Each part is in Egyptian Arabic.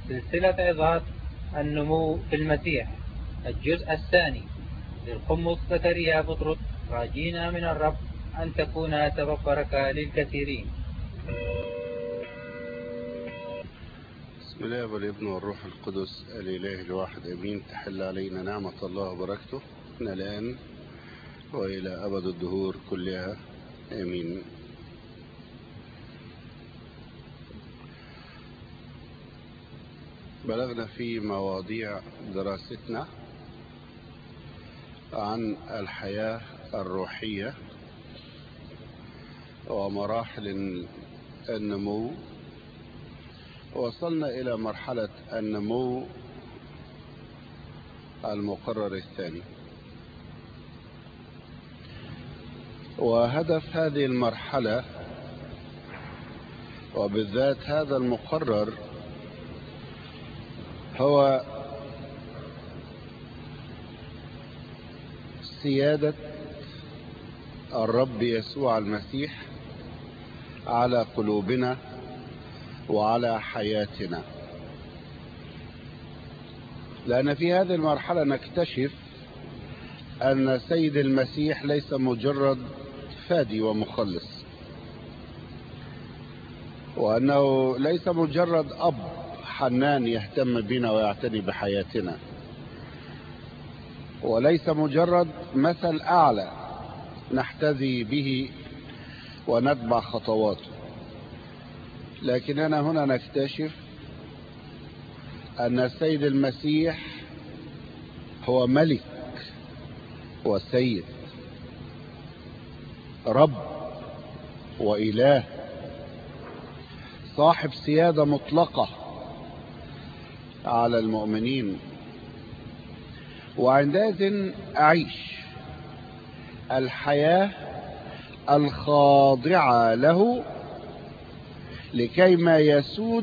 سلسلة عظات النمو في المسيح الجزء الثاني للقمص زكريا بطرس راجينا من الرب أن تكون سبب بركة للكثيرين بسم الله والابن والروح القدس الإله الواحد أمين تحل علينا نعمة الله وبركته من الآن وإلى أبد الدهور كلها آمين بلغنا في مواضيع دراستنا عن الحياة الروحية ومراحل النمو وصلنا إلى مرحلة النمو المقرر الثاني وهدف هذه المرحلة وبالذات هذا المقرر هو سيادة الرب يسوع المسيح على قلوبنا وعلى حياتنا لأن في هذه المرحلة نكتشف أن سيد المسيح ليس مجرد فادي ومخلص وأنه ليس مجرد أب حنان يهتم بنا ويعتني بحياتنا وليس مجرد مثل أعلى نحتذي به ونتبع خطواته لكننا هنا نكتشف أن السيد المسيح هو ملك وسيد رب وإله صاحب سيادة مطلقة على المؤمنين وعندئذ أعيش الحياة الخاضعة له لكيما يسود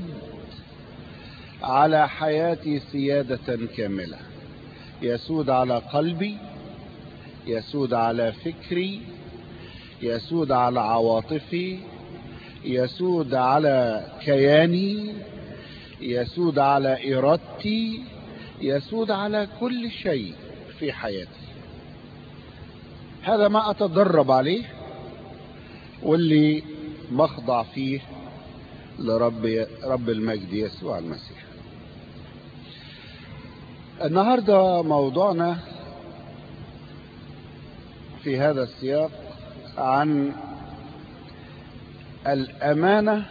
على حياتي سيادة كاملة يسود على قلبي يسود على فكري يسود على عواطفي يسود على كياني يسود على إرادتي يسود على كل شيء في حياتي هذا ما أتدرب عليه واللي بخضع فيه لرب رب المجد يسوع المسيح النهاردة موضوعنا في هذا السياق عن الأمانة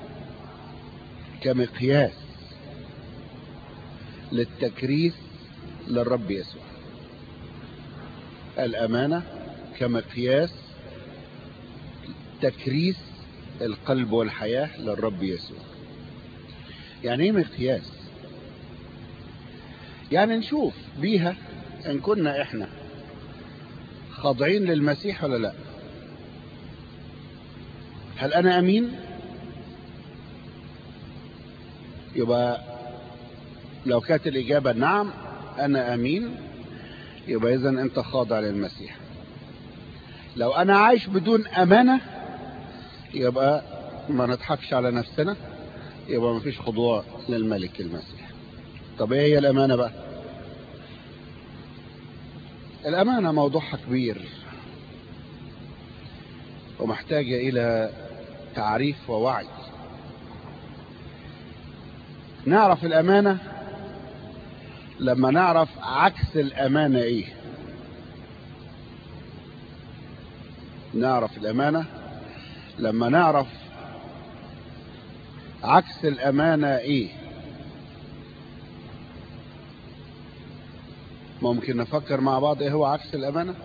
كمقياس للتكريس للرب يسوع الأمانة كمقياس تكريس القلب والحياة للرب يسوع يعني ايه مقياس يعني نشوف بيها ان كنا احنا خاضعين للمسيح ولا لا هل انا امين يبقى لو كانت الاجابة نعم انا امين يبقى اذا انت خاضع للمسيح لو انا عايش بدون امانة يبقى ما نضحكش على نفسنا يبقى ما فيش خضوع للملك المسيح طب ايه هي الامانة بقى الامانة موضوعها كبير ومحتاجة الى تعريف ووعي نعرف الامانة لما نعرف عكس الامانة ايه نعرف الامانة لما نعرف عكس الامانة ايه ممكن نفكر مع بعض ايه هو عكس الامانة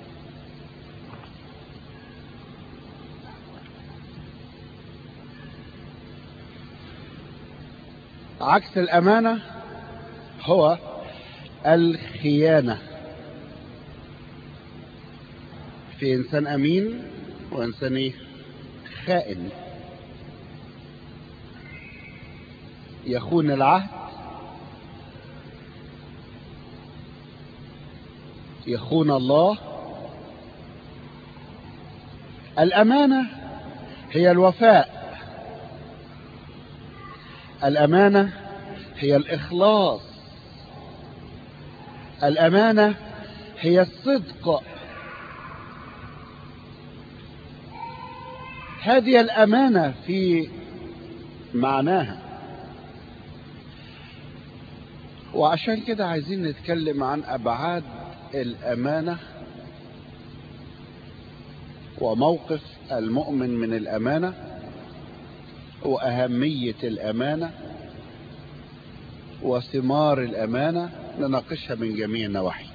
عكس الامانة هو الخيانة في انسان امين وانسان ايه خائن يخون العهد يخون الله الأمانة هي الوفاء الأمانة هي الإخلاص الأمانة هي الصدق هذه الأمانة في معناها وعشان كده عايزين نتكلم عن أبعاد الأمانة وموقف المؤمن من الأمانة وأهمية الأمانة وثمار الأمانة نناقشها من جميع النواحي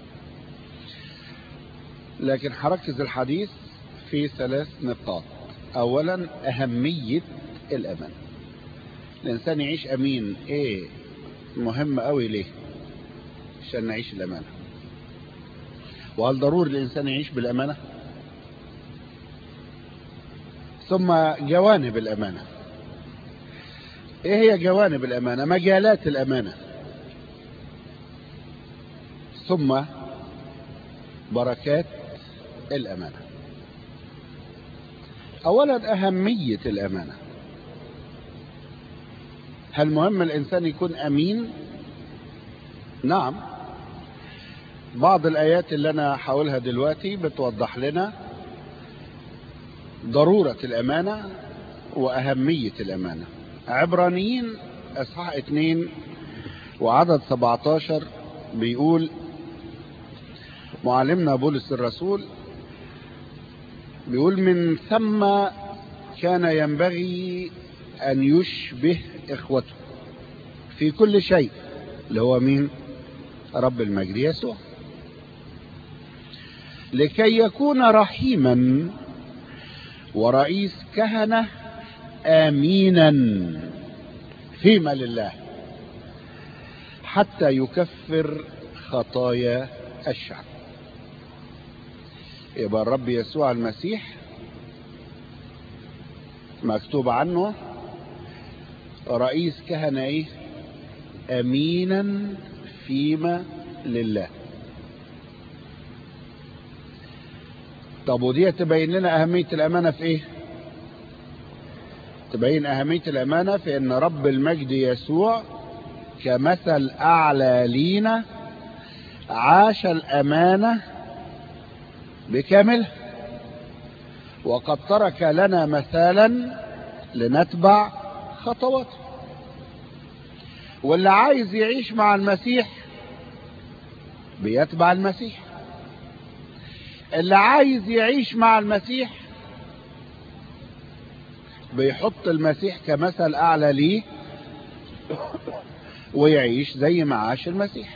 لكن هركز الحديث في ثلاث نقاط أولا أهمية الأمانة الإنسان يعيش أمين إيه مهم قوي ليه عشان نعيش الأمانة وهل ضروري الإنسان يعيش بالأمانة ثم جوانب الأمانة ايه هي جوانب الأمانة مجالات الأمانة ثم بركات الأمانة أولا أهمية الأمانة هل مهم الإنسان يكون أمين نعم بعض الآيات اللي أنا حاولها دلوقتي بتوضح لنا ضرورة الأمانة وأهمية الأمانة عبرانيين أصحاح 2 وعدد 17 بيقول معلمنا بولس الرسول بيقول من ثم كان ينبغي أن يشبه إخوته في كل شيء اللي هو مين رب المجد يسوع لكي يكون رحيما ورئيس كهنة آمينا فيما لله حتى يكفر خطايا الشعب يبقى الرب يسوع المسيح مكتوب عنه رئيس كهنة ايه امينا فيما لله طب ودي تبين لنا اهمية الامانة في ايه تبين اهمية الامانة في ان رب المجد يسوع كمثل اعلى لينا عاش الامانة بكامل وقد ترك لنا مثالا لنتبع خطواته واللي عايز يعيش مع المسيح بيتبع المسيح اللي عايز يعيش مع المسيح بيحط المسيح كمثل اعلى ليه ويعيش زي ما عاش المسيح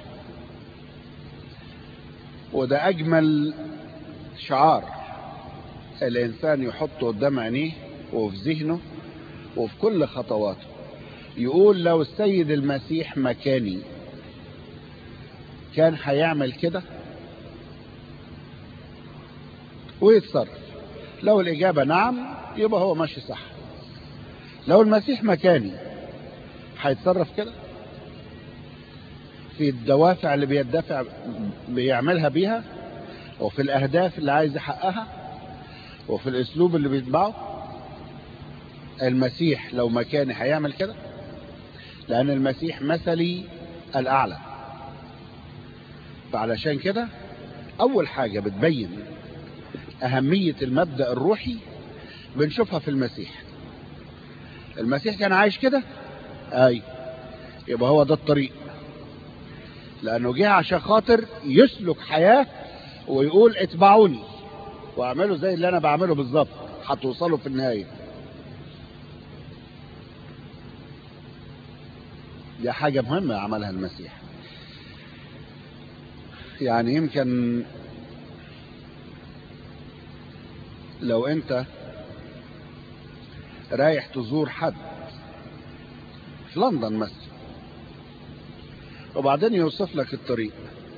وده اجمل شعار الانسان يحطه قدام عينيه وفي ذهنه وفي كل خطواته يقول لو السيد المسيح مكاني كان هيعمل كده ويتصرف لو الإجابة نعم يبقى هو ماشي صح لو المسيح مكاني هيتصرف كده في الدوافع اللي بيدافع بيعملها بيها وفي الأهداف اللي عايز يحققها وفي الأسلوب اللي بيتبعه المسيح لو مكاني هيعمل كده لأن المسيح مثلي الأعلى فعلشان كده أول حاجة بتبين أهمية المبدأ الروحي بنشوفها في المسيح المسيح كان عايش كده أي يبقى هو ده الطريق لأنه جه عشان خاطر يسلك حياة ويقول اتبعوني واعملوا زي اللي أنا بعمله بالظبط هتوصلوا في النهاية دي حاجة مهمة عملها المسيح يعني يمكن لو انت رايح تزور حد في لندن مثلا وبعدين يوصف لك الطريق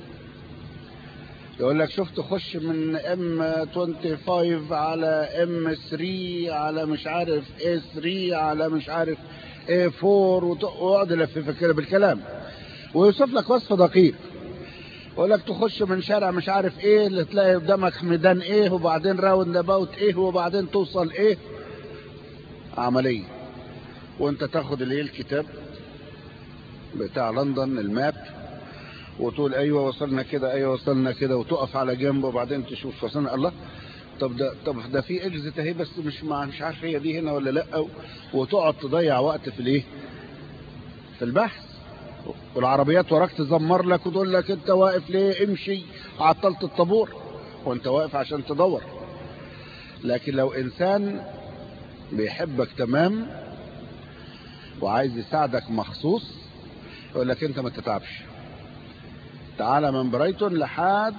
يقول لك شفت خش من ام 25 على ام 3 على مش عارف اي 3 على مش عارف اي 4 ويقعد يلففك كده بالكلام ويوصف لك وصف دقيق يقول لك تخش من شارع مش عارف ايه اللي تلاقي قدامك ميدان ايه وبعدين راوند اباوت ايه وبعدين توصل ايه عمليه وانت تاخد الايه الكتاب بتاع لندن الماب وتقول ايوه وصلنا كده ايوه وصلنا كده وتقف على جنب وبعدين تشوف وصلنا الله طب ده طب ده في اكزت اهي بس مش مع مش عارف هي دي هنا ولا لا وتقعد تضيع وقت في الايه في البحث والعربيات وراك تزمر لك وتقول لك انت واقف ليه امشي عطلت الطابور وانت واقف عشان تدور لكن لو انسان بيحبك تمام وعايز يساعدك مخصوص يقول لك انت ما تتعبش تعالى من برايتون لحد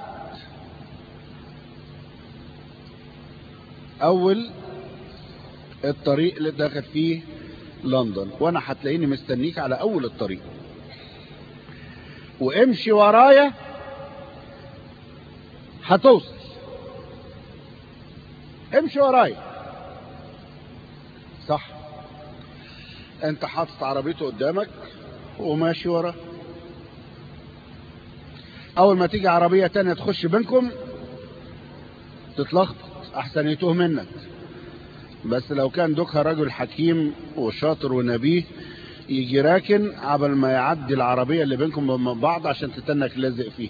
اول الطريق اللي داخل فيه لندن وانا هتلاقيني مستنيك على اول الطريق وامشي ورايا هتوصل امشي ورايا صح انت حاطط عربيته قدامك وماشي وراه اول ما تيجي عربية تانية تخش بينكم تتلخبط احسن يتوه منك بس لو كان دوكها رجل حكيم وشاطر ونبيه يجي راكن قبل ما يعدي العربية اللي بينكم وبين بعض عشان تتنك لازق فيه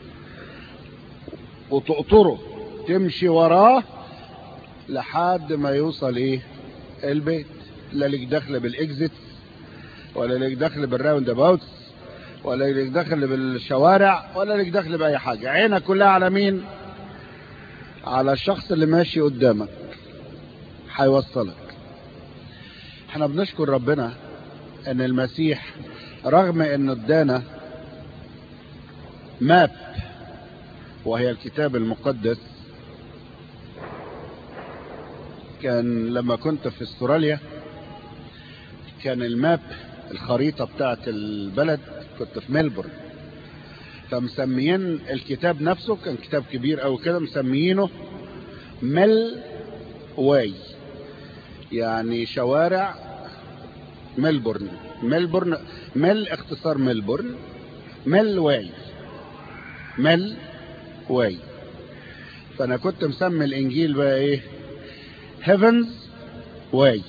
وتقطره تمشي وراه لحد ما يوصل ايه البيت لا لك دخل بالاكزيت ولا لك دخل بالراوند اباوتس ولا لك دخل بالشوارع ولا لك دخل باي حاجة عينك كلها على مين على الشخص اللي ماشي قدامك هيوصلك احنا بنشكر ربنا ان المسيح رغم انه ادانا ماب وهي الكتاب المقدس كان لما كنت في استراليا كان الماب الخريطة بتاعت البلد كنت في ميلبورن فمسميين الكتاب نفسه كان كتاب كبير او كده مسميينه مل واي يعني شوارع ملبورن ملبورن مل اختصار ملبورن مل واي مل واي فانا كنت مسمي الانجيل بقى ايه هيفنز واي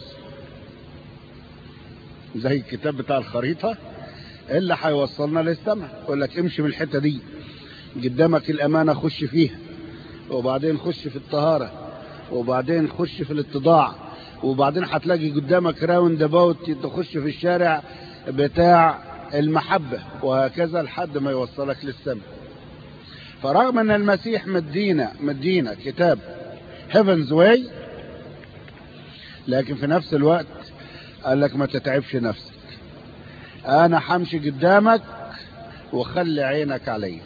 زي الكتاب بتاع الخريطة اللي هيوصلنا للسماء يقول لك امشي من الحتة دي قدامك الامانة خش فيها وبعدين خش في الطهارة وبعدين خش في الاتضاع وبعدين هتلاقي قدامك راوند اباوت تخش في الشارع بتاع المحبة وهكذا لحد ما يوصلك للسماء فرغم ان المسيح مدينا مدينا كتاب هيفنز واي لكن في نفس الوقت قال لك ما تتعبش نفسك انا همشي قدامك وخلي عينك عليا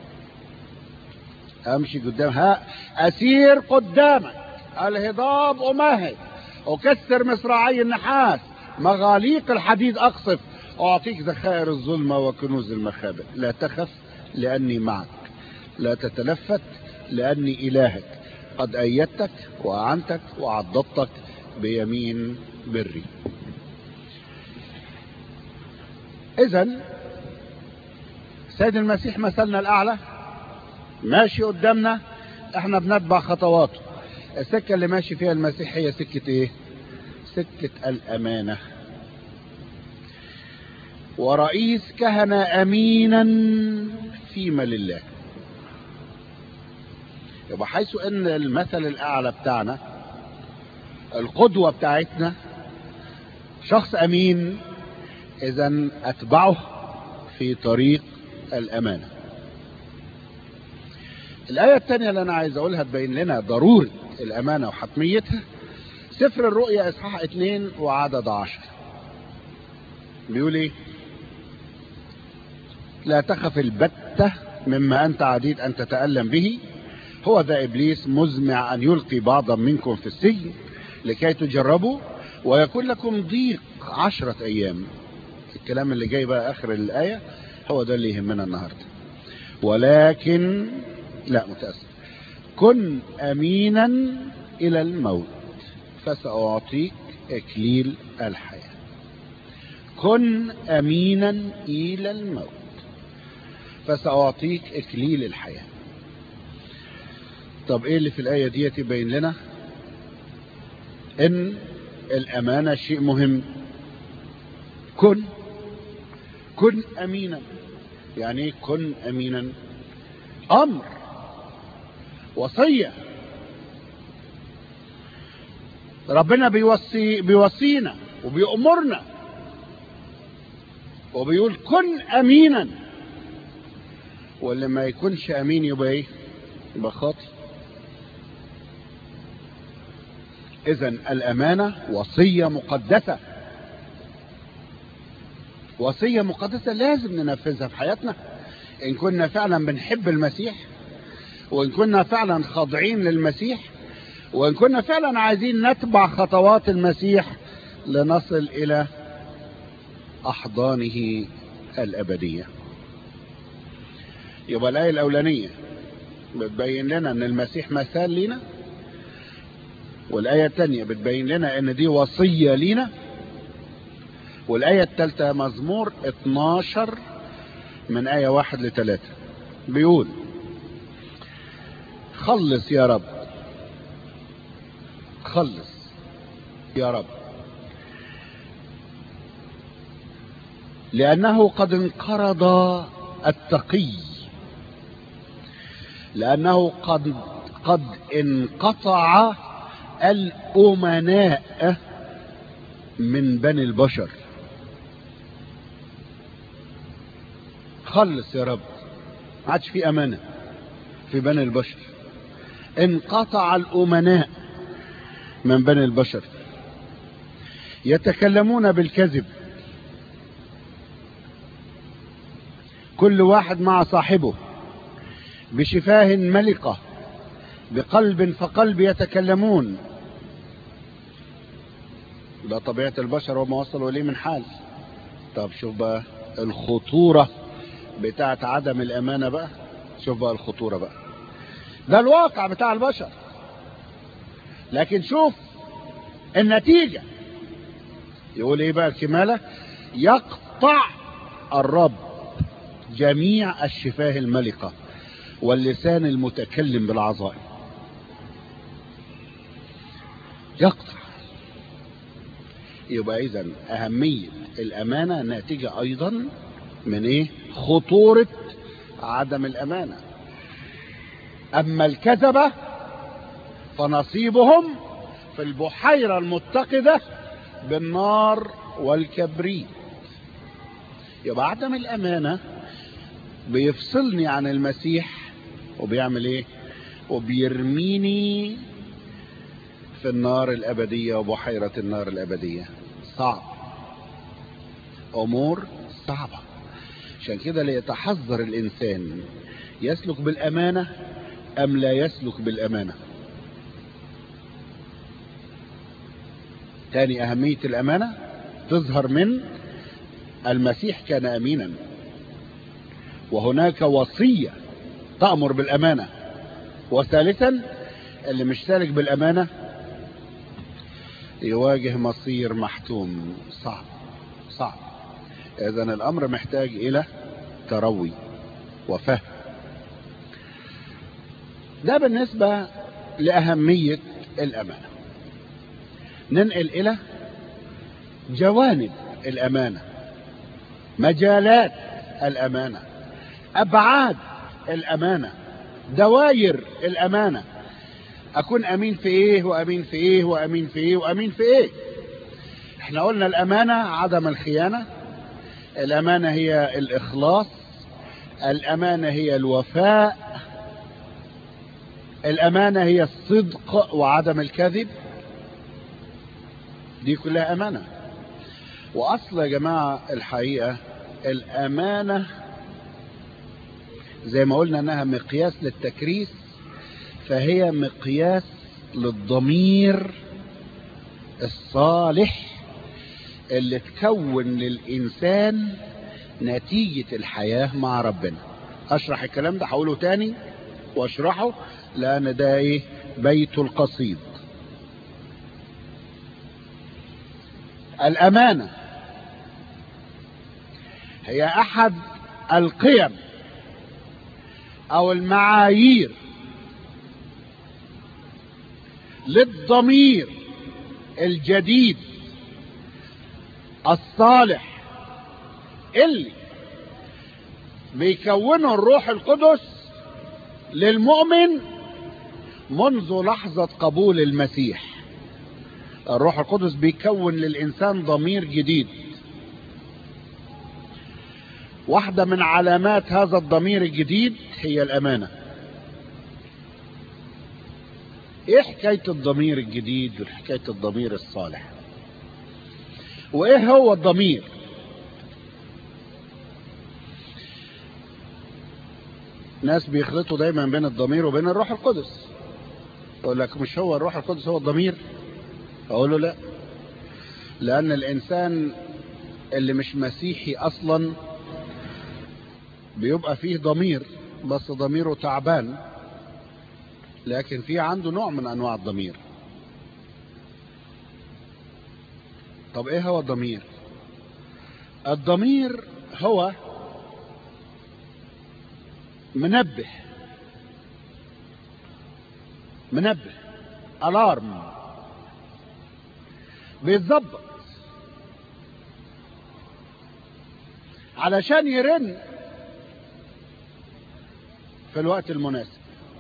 امشي قدام ها اسير قدامك الهضاب امهد اكسر مصراعي النحاس مغاليق الحديد اقصف اعطيك ذخائر الظلمة وكنوز المخابئ لا تخف لاني معك لا تتلفت لاني الهك قد ايدتك واعنتك وعضدتك بيمين بري اذا سيد المسيح مثلنا الاعلى ماشي قدامنا احنا بنتبع خطواته السكة اللي ماشي فيها المسيح هي سكة ايه سكة الامانة ورئيس كهنة امينا فيما لله يبقى حيث ان المثل الاعلى بتاعنا القدوة بتاعتنا شخص امين اذا اتبعه في طريق الامانة الآية الثانية اللي أنا عايز أقولها تبين لنا ضرورة الأمانة وحتميتها سفر الرؤيا إصحاح 2 وعدد 10 بيقول إيه؟ لا تخف البتة مما أنت عديد أن تتألم به هو ذا إبليس مزمع أن يلقي بعضا منكم في السجن لكي تجربوا ويكون لكم ضيق عشرة أيام الكلام اللي جاي بقى آخر الآية هو ده اللي يهمنا النهاردة ولكن لا متأسف كن أمينا إلى الموت فسأعطيك إكليل الحياة كن أمينا إلى الموت فسأعطيك إكليل الحياة طب إيه اللي في الآية دي تبين لنا إن الأمانة شيء مهم كن كن امينا يعني ايه كن امينا امر وصيه ربنا بيوصي بيوصينا وبيأمرنا وبيقول كن امينا واللي ما يكونش امين يبقى ايه يبقى خاطئ اذا الامانه وصيه مقدسه وصيه مقدسه لازم ننفذها في حياتنا ان كنا فعلا بنحب المسيح وان كنا فعلا خاضعين للمسيح وان كنا فعلا عايزين نتبع خطوات المسيح لنصل الى احضانه الابديه يبقى الايه الاولانيه بتبين لنا ان المسيح مثال لينا والايه الثانيه بتبين لنا ان دي وصيه لينا والايه الثالثه مزمور 12 من ايه واحد لثلاثة بيقول خلص يا رب خلص يا رب لأنه قد انقرض التقي لأنه قد قد انقطع الأمناء من بني البشر خلص يا رب ما عادش في أمانة في بني البشر انقطع الأمناء من بني البشر يتكلمون بالكذب كل واحد مع صاحبه بشفاه ملقة بقلب فقلب يتكلمون ده طبيعة البشر وما وصلوا إليه من حال طب شوف بقى الخطورة بتاعت عدم الأمانة بقى شوف بقى الخطورة بقى ده الواقع بتاع البشر لكن شوف النتيجة يقول ايه بقى الكمالة يقطع الرب جميع الشفاه الملقة واللسان المتكلم بالعظائم يقطع يبقى اذا اهمية الامانة ناتجة ايضا من ايه خطورة عدم الامانة اما الكذبة فنصيبهم في البحيرة المتقدة بالنار والكبريت يبقى عدم الامانة بيفصلني عن المسيح وبيعمل ايه وبيرميني في النار الابدية وبحيرة النار الابدية صعب امور صعبة عشان كده ليتحذر الانسان يسلك بالامانة ام لا يسلك بالامانة تاني اهمية الامانة تظهر من المسيح كان امينا وهناك وصية تأمر بالامانة وثالثا اللي مش سالك بالامانة يواجه مصير محتوم صعب صعب اذا الامر محتاج الى تروي وفهم ده بالنسبة لأهمية الأمانة ننقل إلى جوانب الأمانة مجالات الأمانة أبعاد الأمانة دواير الأمانة أكون أمين في إيه وأمين في إيه وأمين في إيه وأمين في إيه إحنا قلنا الأمانة عدم الخيانة الأمانة هي الإخلاص الأمانة هي الوفاء الأمانة هي الصدق وعدم الكذب دي كلها أمانة وأصل يا جماعة الحقيقة الأمانة زي ما قلنا أنها مقياس للتكريس فهي مقياس للضمير الصالح اللي تكون للإنسان نتيجة الحياة مع ربنا أشرح الكلام ده هقوله تاني واشرحه لأن ده إيه بيت القصيد الأمانة هي أحد القيم أو المعايير للضمير الجديد الصالح اللي بيكونه الروح القدس للمؤمن منذ لحظة قبول المسيح الروح القدس بيكون للإنسان ضمير جديد واحدة من علامات هذا الضمير الجديد هي الأمانة ايه حكاية الضمير الجديد وحكاية الضمير الصالح وايه هو الضمير ناس بيخلطوا دايما بين الضمير وبين الروح القدس يقول لك مش هو الروح القدس هو الضمير اقول له لا لان الانسان اللي مش مسيحي اصلا بيبقى فيه ضمير بس ضميره تعبان لكن في عنده نوع من انواع الضمير طب ايه هو الضمير الضمير هو منبه منبه الارم بيتظبط علشان يرن في الوقت المناسب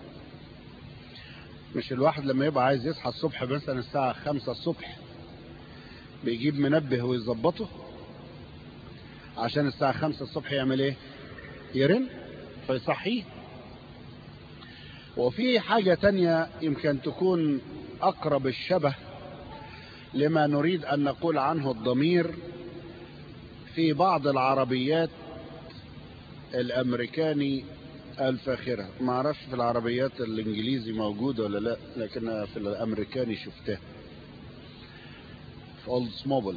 مش الواحد لما يبقى عايز يصحى الصبح مثلا الساعة خمسة الصبح بيجيب منبه ويظبطه عشان الساعة خمسة الصبح يعمل ايه يرن فيصحيه وفي حاجة تانية يمكن تكون أقرب الشبه لما نريد أن نقول عنه الضمير في بعض العربيات الأمريكاني الفاخرة ما اعرفش في العربيات الانجليزي موجودة ولا لا لكن في الامريكاني شفتها في اولد موبل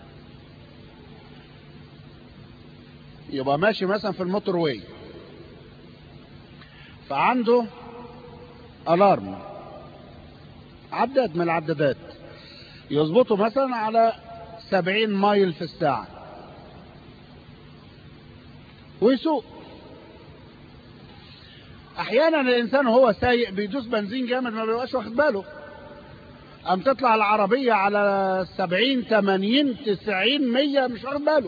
يبقى ماشي مثلا في الموتور واي فعنده الارم عداد من العدادات يظبطه مثلا على سبعين مايل في الساعة ويسوق احيانا الانسان وهو سايق بيدوس بنزين جامد ما بيبقاش واخد باله ام تطلع العربية على سبعين تمانين تسعين مية مش واخد باله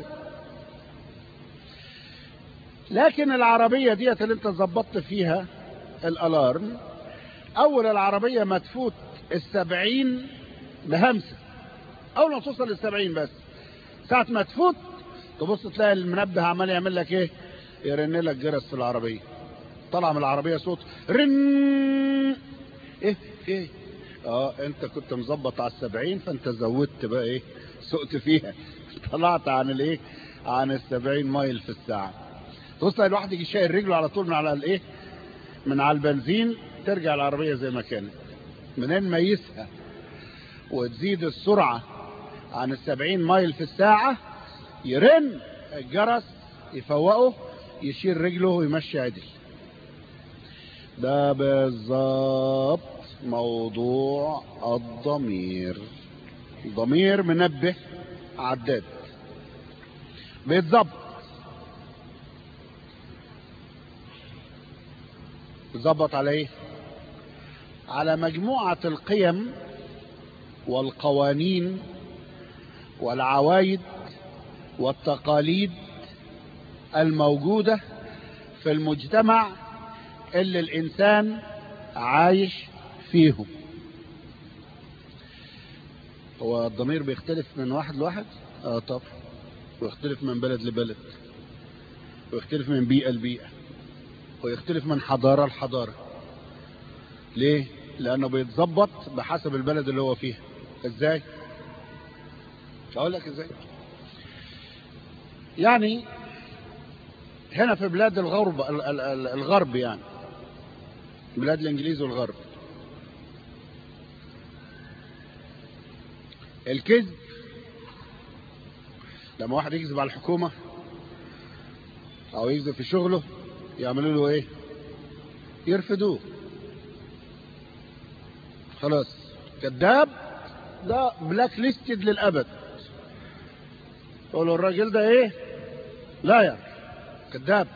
لكن العربية ديت اللي انت ظبطت فيها الالارم اول العربية ما تفوت السبعين بهمسة اول ما توصل للسبعين بس ساعة ما تفوت تبص تلاقي المنبه عمال يعمل لك ايه يرن لك جرس في العربية طلع من العربية صوت رن ايه ايه اه انت كنت مظبط على السبعين فانت زودت بقى ايه سقت فيها طلعت عن الايه عن السبعين مايل في الساعة توصل الواحد يجي شايل رجله على طول من على الايه من على البنزين ترجع العربية زي ما كانت منين ما يسهى وتزيد السرعة عن السبعين مايل في الساعة يرن الجرس يفوقه يشيل رجله ويمشي عدل ده بالظبط موضوع الضمير ضمير منبه عداد بيتظبط بيتظبط على ايه على مجموعة القيم والقوانين والعوايد والتقاليد الموجودة في المجتمع اللي الإنسان عايش فيهم هو الضمير بيختلف من واحد لواحد اه طبعا ويختلف من بلد لبلد ويختلف من بيئة لبيئة ويختلف من حضارة لحضارة ليه لانه بيتظبط بحسب البلد اللي هو فيها ازاي اقول لك ازاي يعني هنا في بلاد الغرب الغرب يعني بلاد الانجليز والغرب الكذب لما واحد يكذب على الحكومة او يكذب في شغله يعملوا له ايه يرفدوه خلاص كذاب ده بلاك ليستد للابد يقولوا الراجل ده ايه لا يا كذاب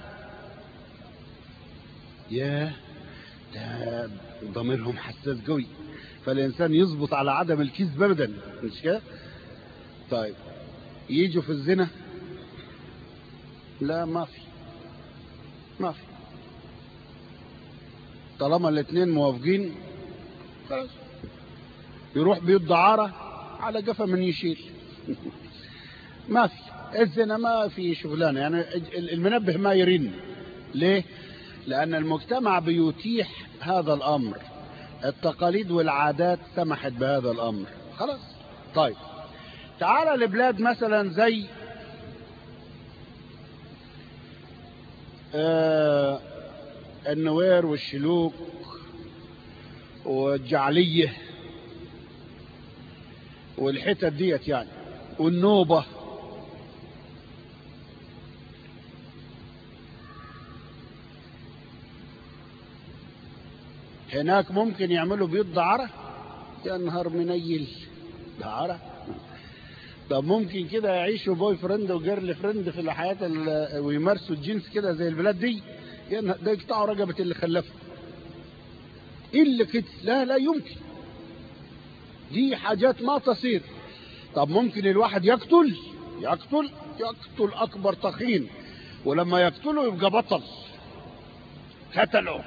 ياه ده ضميرهم حساس قوي فالانسان يظبط على عدم الكذب ابدا مش كده طيب يجوا في الزنا لا ما في ما في طالما الاثنين موافقين خلاص يروح بيوت دعارة على قفا من يشيل ما في الزنا ما في شغلانة يعني المنبه ما يرن ليه لأن المجتمع بيتيح هذا الأمر التقاليد والعادات سمحت بهذا الأمر خلاص طيب تعال لبلاد مثلا زي آه النوير والشلوك والجعلية والحتت ديت يعني والنوبة هناك ممكن يعملوا بيوت دعارة يا نهار منيل دعارة طب ممكن كده يعيشوا بوي فريند وجيرل فريند في الحياة ويمارسوا الجنس كده زي البلاد دي ده يقطعوا رقبة اللي خلفه إلا كده لا لا يمكن دي حاجات ما تصير طب ممكن الواحد يقتل يقتل يقتل أكبر تخين ولما يقتله يبقى بطل قتله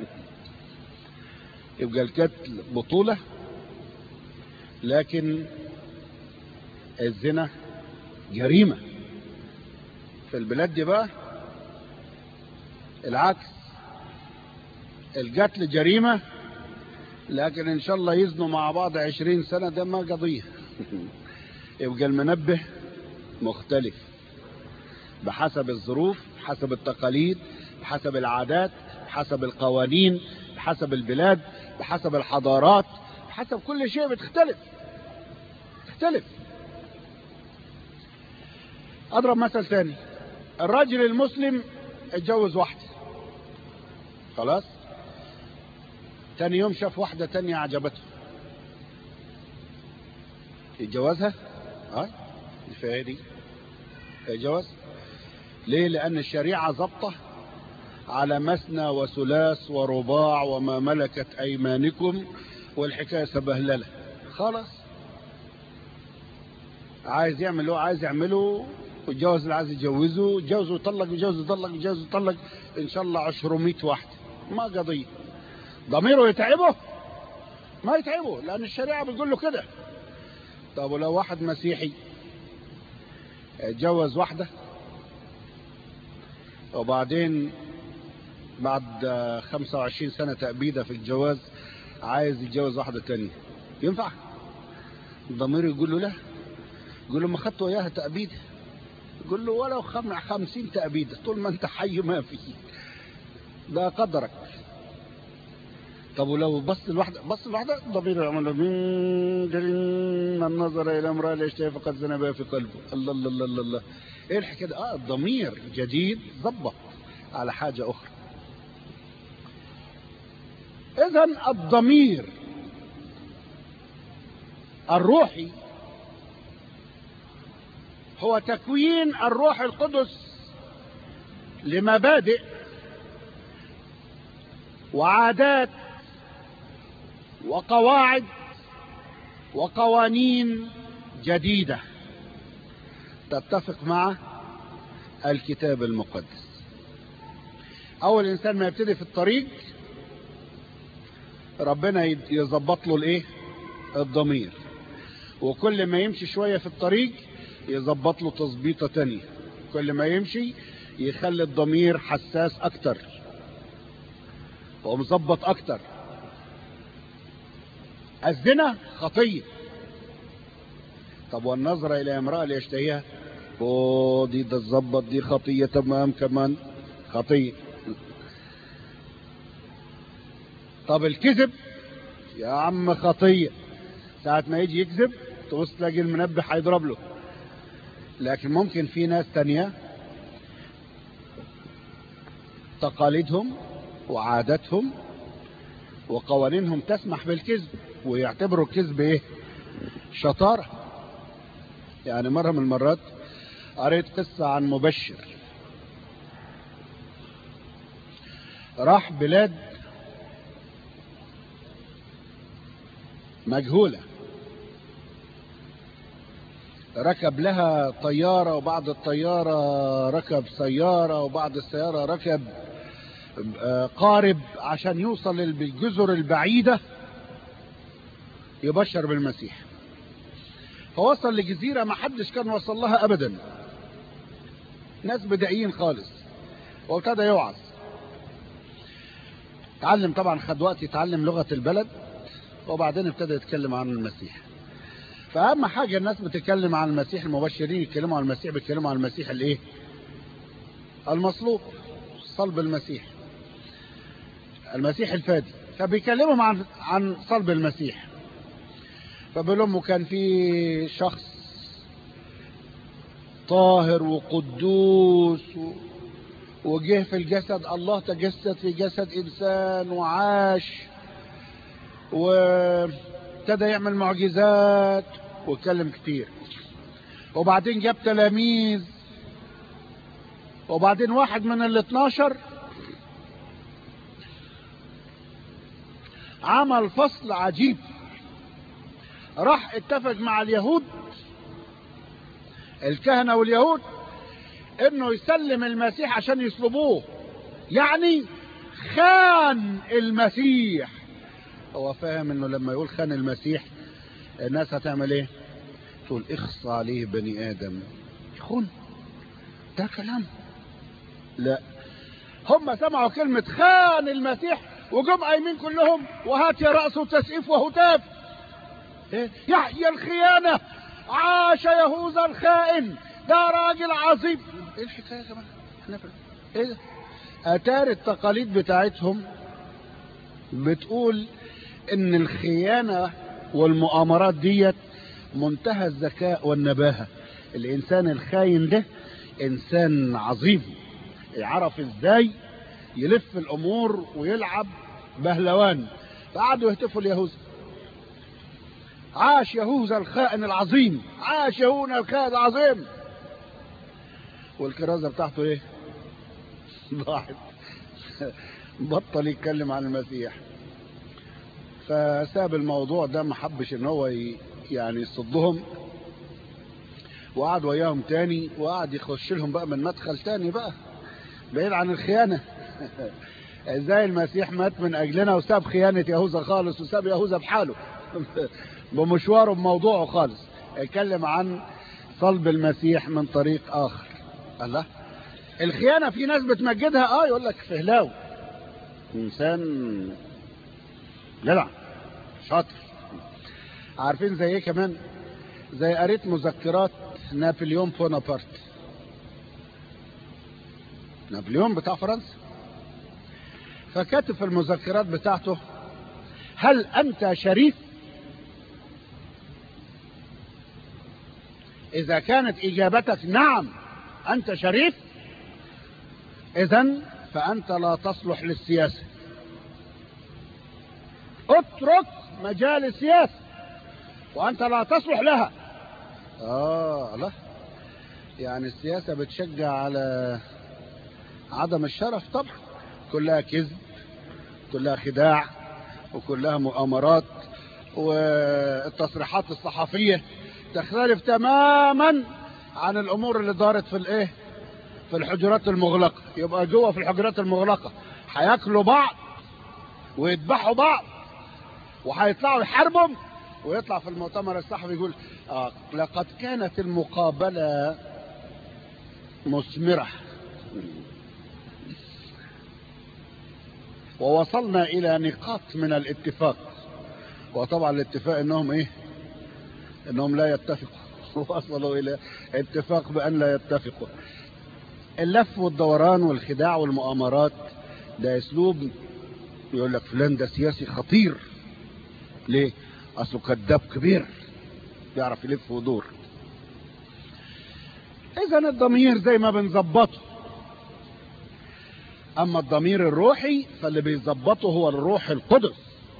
يبقى القتل بطولة لكن الزنا جريمة في البلاد دي بقى العكس القتل جريمة لكن ان شاء الله يزنوا مع بعض عشرين سنة ده ما قضية يبقى المنبه مختلف بحسب الظروف بحسب التقاليد بحسب العادات بحسب القوانين بحسب البلاد بحسب الحضارات بحسب كل شيء بتختلف تختلف اضرب مثل ثاني الراجل المسلم اتجوز واحدة خلاص تاني يوم شاف واحدة تانية عجبته يتجوزها هاي الفئة دي يتجوز ليه لأن الشريعة ضبطه على مثنى وثلاث ورباع وما ملكت أيمانكم والحكاية سبهللة خلاص عايز يعمل اللي هو عايز يعمله ويتجوز اللي عايز يتجوزه يتجوز ويطلق يتجوز يطلق يتجوز يطلق ان شاء الله 200 واحده ما قضيه ضميره يتعبه ما يتعبه لان الشريعه بتقول له كده طب ولو واحد مسيحي اتجوز واحده وبعدين بعد 25 سنه تأبيده في الجواز عايز يتجوز واحده تانية ينفع ضميره يقول له لا يقول له ما خدت وياها تأبيده يقول له ولو خمسين تأبيدة طول ما انت حي ما في ده قدرك طب ولو بص الواحدة بص الواحدة ضمير يعمل من درين من نظر إلى امرأة ليشتهي فقد زنى بها في قلبه الله الله الله الله, الله. ايه الحكاية اه الضمير جديد ضبط على حاجة أخرى إذا الضمير الروحي هو تكوين الروح القدس لمبادئ وعادات وقواعد وقوانين جديدة تتفق مع الكتاب المقدس أول إنسان ما يبتدي في الطريق ربنا يظبط له الايه الضمير وكل ما يمشي شوية في الطريق يظبط له تظبيطة تانية كل ما يمشي يخلي الضمير حساس اكتر ومظبط اكتر الزنا خطية طب والنظرة الى امرأة ليشتهيها اوه دي ده تظبط دي خطية تمام كمان خطية طب الكذب يا عم خطية ساعة ما يجي يكذب تبص تلاقي المنبه هيضرب له لكن ممكن في ناس تانية تقاليدهم وعاداتهم وقوانينهم تسمح بالكذب ويعتبروا الكذب ايه شطارة يعني مرة من المرات قريت قصة عن مبشر راح بلاد مجهولة ركب لها طيارة وبعد الطيارة ركب سيارة وبعد السيارة ركب آه، قارب عشان يوصل للجزر البعيدة يبشر بالمسيح فوصل لجزيرة ما حدش كان وصل لها أبدا ناس بدائيين خالص وابتدى يوعظ تعلم طبعا خد وقت يتعلم لغة البلد وبعدين ابتدى يتكلم عن المسيح فأهم حاجة الناس بتتكلم عن المسيح المبشرين يتكلموا عن المسيح بيتكلموا عن المسيح الايه المصلوب صلب المسيح المسيح الفادي فبيكلمهم عن عن صلب المسيح فبيقول لهم كان في شخص طاهر وقدوس و... وجه في الجسد الله تجسد في جسد انسان وعاش وابتدى يعمل معجزات واتكلم كتير وبعدين جاب تلاميذ وبعدين واحد من ال 12 عمل فصل عجيب راح اتفق مع اليهود الكهنة واليهود انه يسلم المسيح عشان يصلبوه يعني خان المسيح هو فاهم انه لما يقول خان المسيح الناس هتعمل ايه تقول اخص عليه بني ادم يخون ده كلام لا هم سمعوا كلمة خان المسيح وجم قايمين كلهم وهات يا رأس وتسقيف وهتاف إيه؟ يحيى الخيانة عاش يهوذا الخائن ده راجل عظيم ايه الحكاية يا جماعة احنا في ايه ده اتار التقاليد بتاعتهم بتقول ان الخيانة والمؤامرات ديت منتهى الذكاء والنباهة الانسان الخاين ده انسان عظيم يعرف ازاي يلف الامور ويلعب بهلوان فقعدوا يهتفوا ليهوذا عاش يهوذا الخائن العظيم عاش يهوذا الخائن العظيم والكرازة بتاعته ايه ضاعت بطل يتكلم عن المسيح فساب الموضوع ده ما حبش ان هو ي- يعني يصدهم وقعد وياهم تاني وقعد يخش لهم بقى من مدخل تاني بقى بعيد عن الخيانة ازاي المسيح مات من اجلنا وساب خيانة يهوذا خالص وساب يهوذا بحاله بمشواره بموضوعه خالص اتكلم عن صلب المسيح من طريق اخر الله الخيانة في ناس بتمجدها اه يقول لك فهلاوي انسان جدع شاطر عارفين زي ايه كمان زي قريت مذكرات نابليون بونابرت نابليون بتاع فرنسا فكاتب في المذكرات بتاعته هل انت شريف اذا كانت اجابتك نعم انت شريف اذا فانت لا تصلح للسياسة اترك مجال السياسة وانت لا تصلح لها اه لا يعني السياسة بتشجع على عدم الشرف طبعا كلها كذب كلها خداع وكلها مؤامرات والتصريحات الصحفية تختلف تماما عن الامور اللي دارت في الايه في الحجرات المغلقة يبقى جوه في الحجرات المغلقة هياكلوا بعض ويذبحوا بعض وهيطلعوا يحاربهم ويطلع في المؤتمر الصحفي يقول آه لقد كانت المقابلة مثمرة ووصلنا الى نقاط من الاتفاق وطبعا الاتفاق انهم ايه انهم لا يتفقوا وصلوا الى اتفاق بان لا يتفقوا اللف والدوران والخداع والمؤامرات ده اسلوب يقول لك فلان ده سياسي خطير ليه اصله كذاب كبير بيعرف يلف ويدور اذا الضمير زي ما بنظبطه اما الضمير الروحي فاللي بيظبطه هو الروح القدس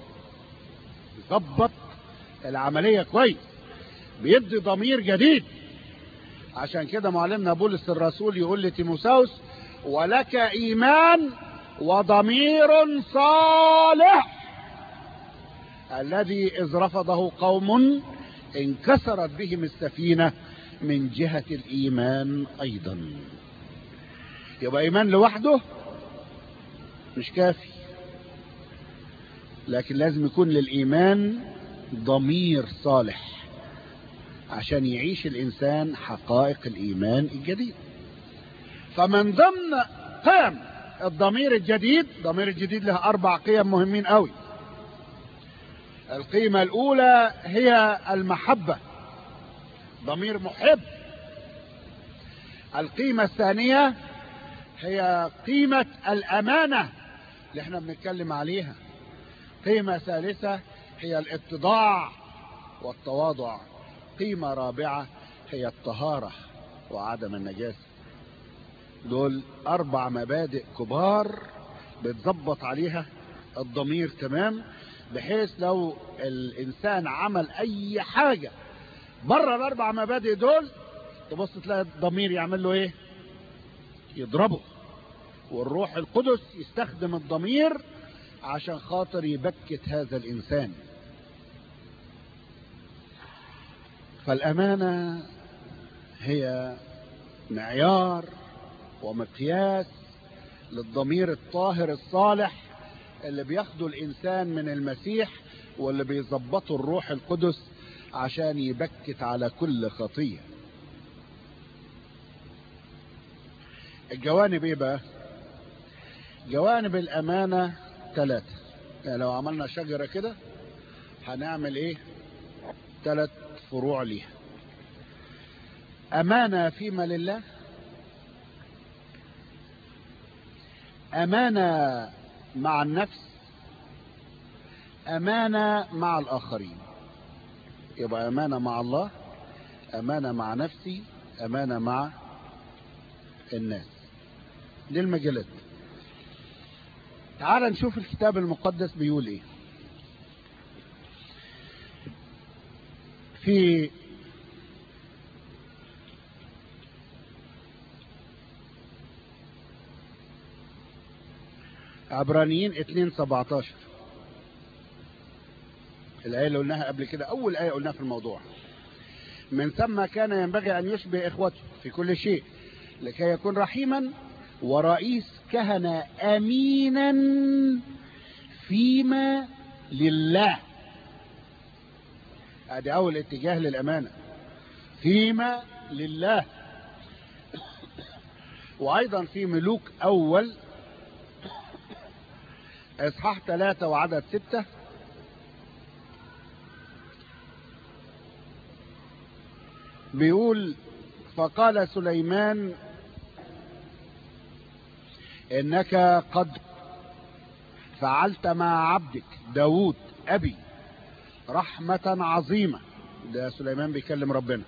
يظبط العملية كويس بيدي ضمير جديد عشان كده معلمنا بولس الرسول يقول لتيموساوس ولك ايمان وضمير صالح الذي اذ رفضه قوم انكسرت بهم السفينة من جهة الايمان ايضا يبقى ايمان لوحده مش كافي لكن لازم يكون للإيمان ضمير صالح عشان يعيش الإنسان حقائق الإيمان الجديد فمن ضمن قيم الضمير الجديد ضمير الجديد له أربع قيم مهمين قوي القيمة الأولى هي المحبة ضمير محب القيمة الثانية هي قيمة الأمانة اللي احنا بنتكلم عليها قيمة ثالثة هي الاتضاع والتواضع قيمة رابعة هي الطهارة وعدم النجاسة دول أربع مبادئ كبار بتظبط عليها الضمير تمام بحيث لو الإنسان عمل أي حاجة بره الأربع مبادئ دول تبص تلاقي الضمير يعمل له إيه؟ يضربه والروح القدس يستخدم الضمير عشان خاطر يبكت هذا الإنسان فالأمانة هي معيار ومقياس للضمير الطاهر الصالح اللي بياخده الإنسان من المسيح واللي بيظبطه الروح القدس عشان يبكت على كل خطية الجوانب ايه بقى جوانب الأمانة ثلاثة يعني لو عملنا شجرة كده هنعمل ايه ثلاث فروع ليها أمانة فيما لله أمانة مع النفس أمانة مع الآخرين يبقى أمانة مع الله أمانة مع نفسي أمانة مع الناس دي المجالات تعال نشوف الكتاب المقدس بيقول ايه في عبرانيين 2 17 الآية اللي قلناها قبل كده أول آية قلناها في الموضوع من ثم كان ينبغي أن يشبه إخوته في كل شيء لكي يكون رحيما ورئيس كهنة أمينا فيما لله ادي أول اتجاه للأمانة فيما لله وأيضا في ملوك أول إصحاح ثلاثة وعدد ستة بيقول فقال سليمان إنك قد فعلت مع عبدك داود أبي رحمة عظيمة ده سليمان بيكلم ربنا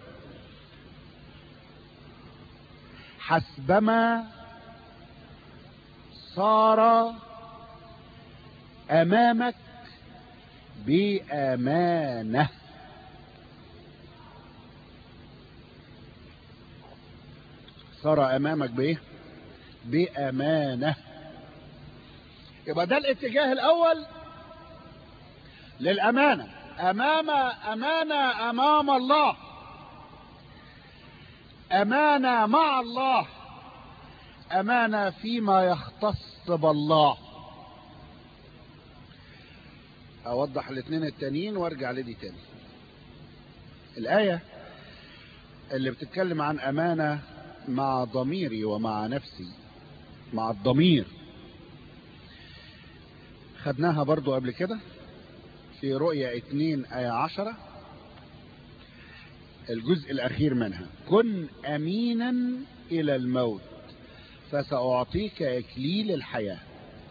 حسبما صار أمامك بأمانة صار أمامك بإيه بأمانة يبقى ده الاتجاه الأول للأمانة أمام أمانة أمام الله أمانة مع الله أمانة فيما يختص بالله أوضح الاثنين التانيين وارجع لدي تاني الآية اللي بتتكلم عن أمانة مع ضميري ومع نفسي مع الضمير خدناها برضو قبل كده في رؤية اتنين آية عشرة الجزء الأخير منها كن أمينا إلى الموت فسأعطيك إكليل الحياة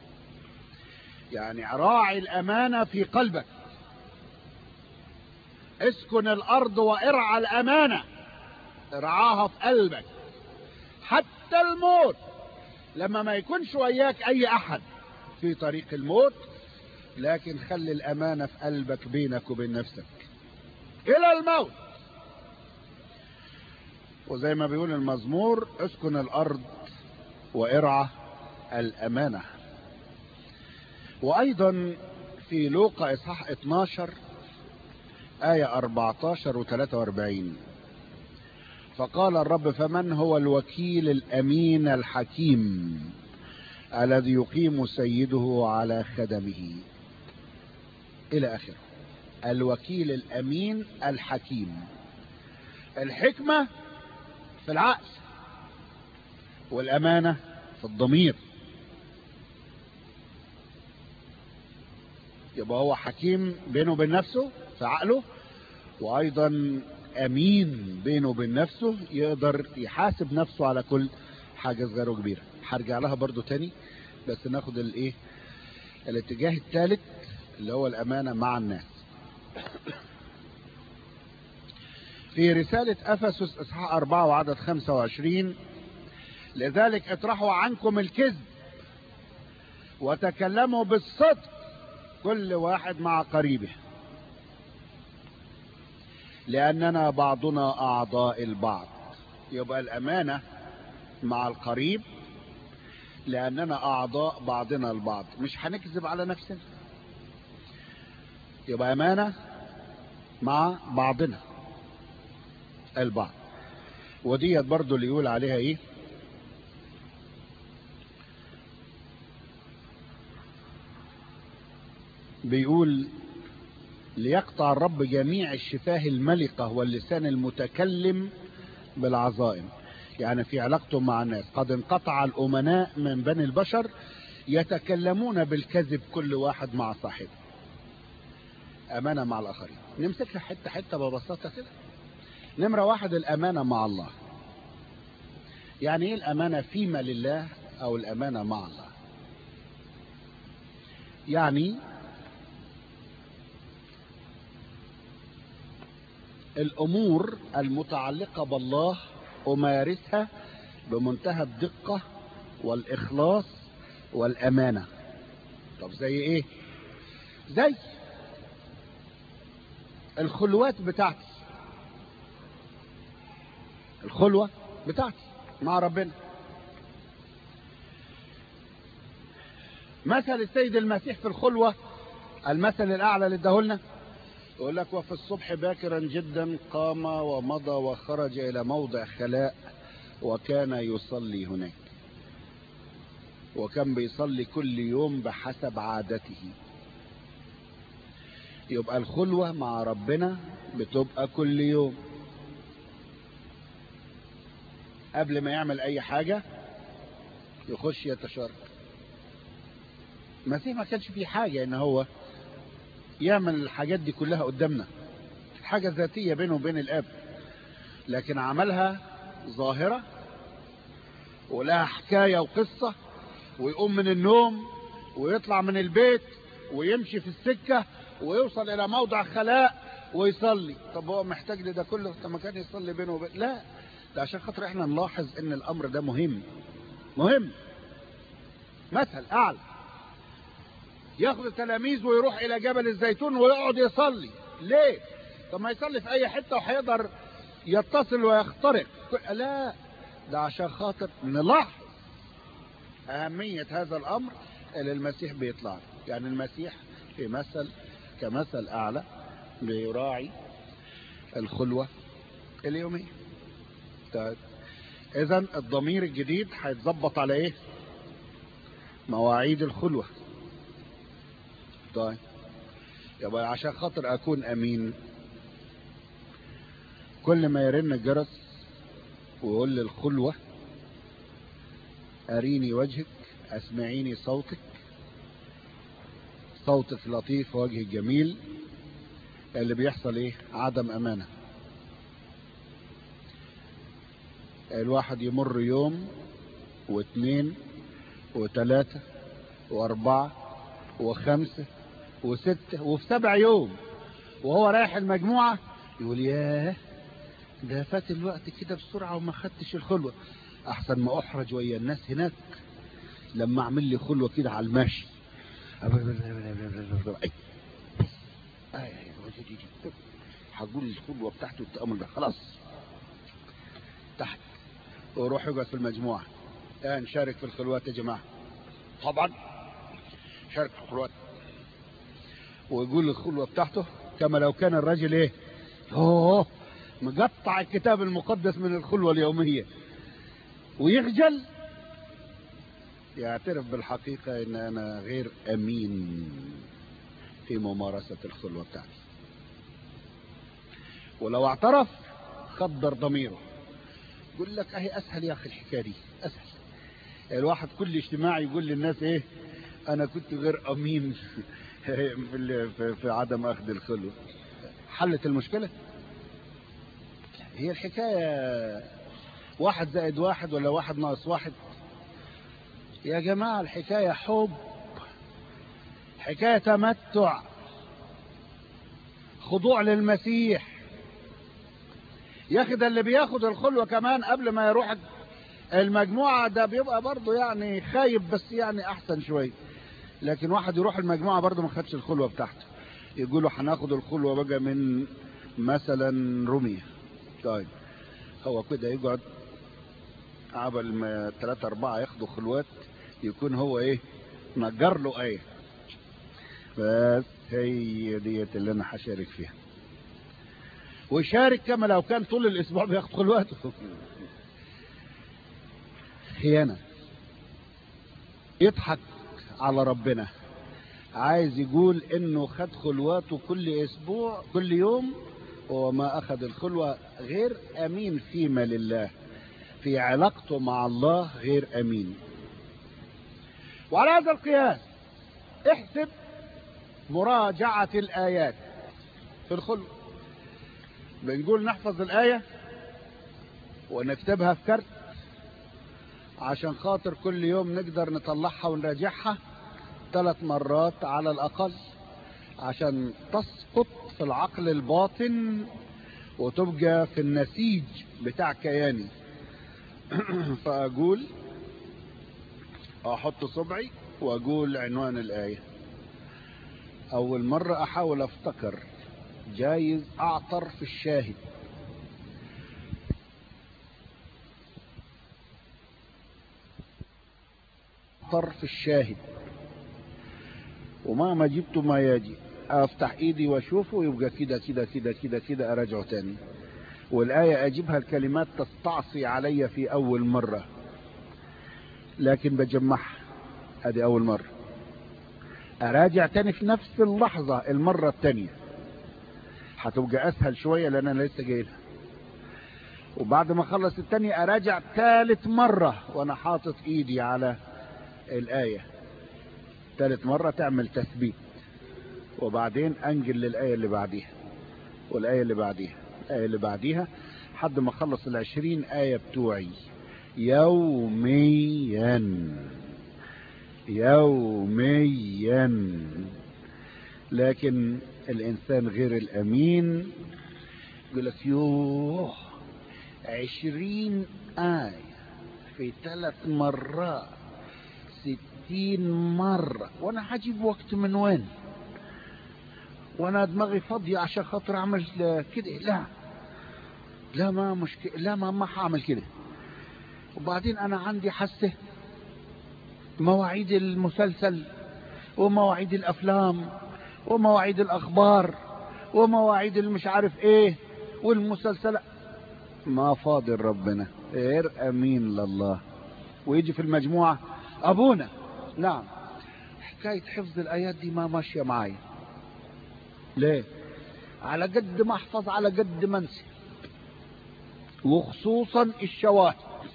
يعني راعي الأمانة في قلبك اسكن الأرض وارعى الأمانة ارعاها في قلبك حتى الموت لما ما يكونش وياك أي أحد في طريق الموت لكن خلي الأمانة في قلبك بينك وبين نفسك إلى الموت وزي ما بيقول المزمور اسكن الأرض وارعى الأمانة وأيضا في لوقا إصحاح 12 آية 14 و 43 فقال الرب فمن هو الوكيل الأمين الحكيم الذي يقيم سيده على خدمه الى اخره الوكيل الامين الحكيم الحكمة في العقل والامانة في الضمير يبقى هو حكيم بينه وبين نفسه في عقله وايضا امين بينه وبين نفسه يقدر يحاسب نفسه على كل حاجة صغيرة وكبيرة هرجع لها برضو تاني بس ناخد الايه الاتجاه الثالث اللي هو الامانة مع الناس في رسالة افسس اصحاح 4 وعدد 25 لذلك اطرحوا عنكم الكذب وتكلموا بالصدق كل واحد مع قريبه لأننا بعضنا أعضاء البعض يبقى الأمانة مع القريب لأننا أعضاء بعضنا البعض مش هنكذب على نفسنا يبقى أمانة مع بعضنا البعض وديت برضو اللي يقول عليها ايه بيقول ليقطع الرب جميع الشفاه الملقة واللسان المتكلم بالعظائم يعني في علاقته مع الناس قد انقطع الأمناء من بني البشر يتكلمون بالكذب كل واحد مع صاحبه أمانة مع الآخرين نمسكها حتة حتة ببساطة كده نمرة واحد الأمانة مع الله يعني ايه الأمانة فيما لله أو الأمانة مع الله يعني الأمور المتعلقة بالله أمارسها بمنتهى الدقة والإخلاص والأمانة طب زي إيه زي الخلوات بتاعتي الخلوة بتاعتي مع ربنا مثل السيد المسيح في الخلوة المثل الأعلى اللي اداهولنا يقول لك وفي الصبح باكرا جدا قام ومضى وخرج إلى موضع خلاء وكان يصلي هناك وكان بيصلي كل يوم بحسب عادته يبقى الخلوة مع ربنا بتبقى كل يوم قبل ما يعمل اي حاجة يخش يتشارك المسيح ما كانش فيه حاجة ان هو يعمل الحاجات دي كلها قدامنا حاجة ذاتية بينه وبين الاب لكن عملها ظاهرة ولها حكاية وقصة ويقوم من النوم ويطلع من البيت ويمشي في السكة ويوصل الى موضع خلاء ويصلي طب هو محتاج لده كله طب ما كان يصلي بينه وبين لا ده عشان خاطر احنا نلاحظ ان الامر ده مهم مهم مثل اعلى ياخذ التلاميذ ويروح الى جبل الزيتون ويقعد يصلي ليه طب ما يصلي في اي حته وهيقدر يتصل ويخترق لا ده عشان خاطر نلاحظ اهميه هذا الامر اللي المسيح بيطلع يعني المسيح في مثل كمثل اعلى بيراعي الخلوه اليوميه طيب اذا الضمير الجديد هيتظبط على ايه مواعيد الخلوة طيب يبقى عشان خاطر اكون امين كل ما يرن الجرس ويقول لي الخلوة اريني وجهك اسمعيني صوتك صوتك لطيف وجهك جميل اللي بيحصل ايه عدم امانه الواحد يمر يوم واثنين وثلاثة واربعة وخمسة وستة وفي سبع يوم وهو رايح المجموعة يقول ياه ده فات الوقت كده بسرعة وما خدتش الخلوة احسن ما احرج ويا الناس هناك لما اعمل لي خلوة كده على الماشي هقول الخلوة بتاعته التأمل ده خلاص تحت ويروح يقعد في المجموعة آه نشارك في الخلوات يا جماعة طبعا شارك في الخلوات ويقول الخلوة بتاعته كما لو كان الرجل ايه اوه مقطع الكتاب المقدس من الخلوة اليومية ويخجل يعترف بالحقيقة ان انا غير امين في ممارسة الخلوة بتاعتي ولو اعترف خدر ضميره يقول لك اهي اسهل يا اخي الحكايه دي اسهل الواحد كل اجتماع يقول للناس ايه انا كنت غير امين في, في عدم اخذ الخلوه حلت المشكله هي الحكايه واحد زائد واحد ولا واحد ناقص واحد يا جماعه الحكايه حب حكايه تمتع خضوع للمسيح يا اخي ده اللي بياخد الخلوه كمان قبل ما يروح المجموعه ده بيبقى برضه يعني خايب بس يعني احسن شويه لكن واحد يروح المجموعه برضه ما خدش الخلوه بتاعته يقولوا هناخد الخلوه بقى من مثلا روميا طيب هو كده يقعد عبل ما ثلاثة أربعة ياخدوا خلوات يكون هو إيه نجر له إيه بس هي ديت اللي أنا هشارك فيها ويشارك كما لو كان طول الاسبوع بياخد خلواته خيانه يضحك على ربنا عايز يقول انه خد خلواته كل اسبوع كل يوم وما اخذ الخلوه غير امين فيما لله في علاقته مع الله غير امين وعلى هذا القياس احسب مراجعه الايات في الخلوه بنقول نحفظ الآية ونكتبها في كرت عشان خاطر كل يوم نقدر نطلعها ونراجعها ثلاث مرات على الأقل عشان تسقط في العقل الباطن وتبقى في النسيج بتاع كياني فأقول أحط صبعي وأقول عنوان الآية أول مرة أحاول أفتكر جايز اعطر في الشاهد اعطر في الشاهد ومهما جبت ما يجي افتح ايدي واشوفه يبقى كده كده كده كده كده اراجعه تاني والايه اجيبها الكلمات تستعصي علي في اول مره لكن بجمعها ادي اول مره اراجع تاني في نفس اللحظه المره الثانيه هتبقى اسهل شوية لان انا لسه جاي لها وبعد ما اخلص التانية اراجع ثالث مرة وانا حاطط ايدي على الاية ثالث مرة تعمل تثبيت وبعدين انجل للاية اللي بعديها والاية اللي بعديها الاية اللي بعديها لحد ما اخلص العشرين اية بتوعي يوميا يوميا لكن الانسان غير الامين يقول لك يوه عشرين آية في ثلاث مرات ستين مرة وانا هجيب وقت من وين وانا دماغي فاضية عشان خاطر اعمل كده لا لا ما مشكلة لا ما ما هعمل كده وبعدين انا عندي حسه مواعيد المسلسل ومواعيد الافلام ومواعيد الاخبار ومواعيد المش عارف ايه والمسلسلات ما فاضي ربنا غير امين لله ويجي في المجموعة ابونا نعم حكاية حفظ الايات دي ما ماشية معايا ليه على قد ما احفظ على قد ما انسى وخصوصا الشواهد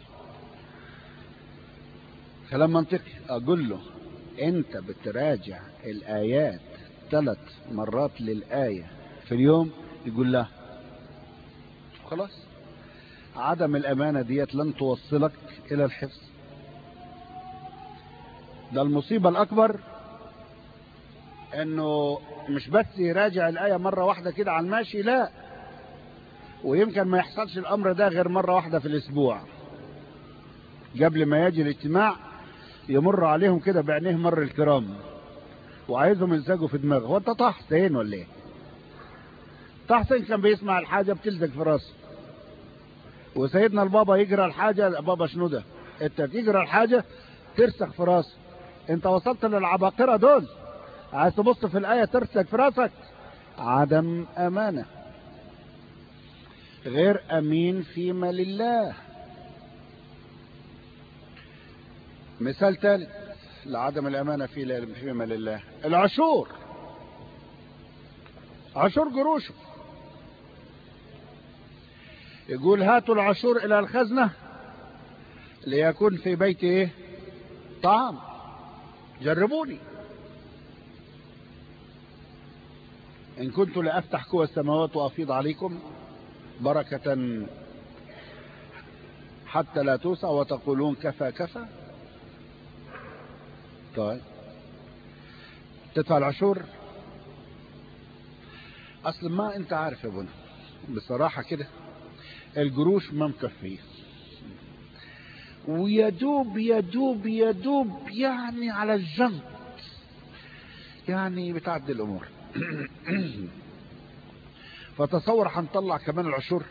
كلام منطقي اقول له انت بتراجع الايات ثلاث مرات للآية في اليوم يقول لا خلاص عدم الأمانة ديت لن توصلك إلى الحفظ ده المصيبة الأكبر إنه مش بس يراجع الآية مرة واحدة كده على الماشي لا ويمكن ما يحصلش الأمر ده غير مرة واحدة في الأسبوع قبل ما يجي الاجتماع يمر عليهم كده بعينيه مر الكرام وعايزهم يلزقوا في دماغه هو انت طه حسين ولا ايه طه حسين كان بيسمع الحاجة بتلزق في راسه وسيدنا البابا يقرا الحاجة بابا شنو ده انت تقرا الحاجة ترسخ في راسه انت وصلت للعباقرة دول عايز تبص في الآية ترسخ في راسك عدم أمانة غير أمين فيما لله مثال ثالث لعدم الأمانة في فيما لله العشور عشور قروشه يقول هاتوا العشور إلى الخزنة ليكون في بيتي إيه؟ طعام جربوني إن كنت لأفتح كوى السماوات وأفيض عليكم بركة حتى لا توسع وتقولون كفى كفى طيب تدفع العشور اصل ما انت عارف يا ابونا بصراحة كده القروش ما مكفيه ويدوب يدوب يدوب يعني على الجنط يعني بتعدي الامور فتصور هنطلع كمان العشور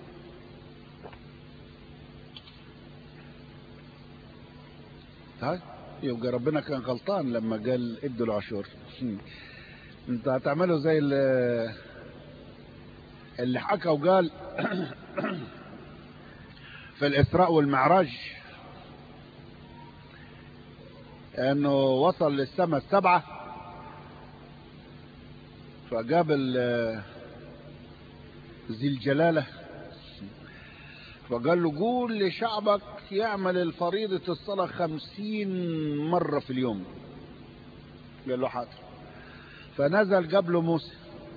طيب يبقى ربنا كان غلطان لما قال ادوا العشور انت هتعمله زي اللي, اللي حكى وقال في الاسراء والمعراج انه وصل للسماء السبعة فجاب ذي الجلالة فقال له قول لشعبك يعمل الفريضة الصلاة خمسين مرة في اليوم قال له حاضر فنزل قبله موسى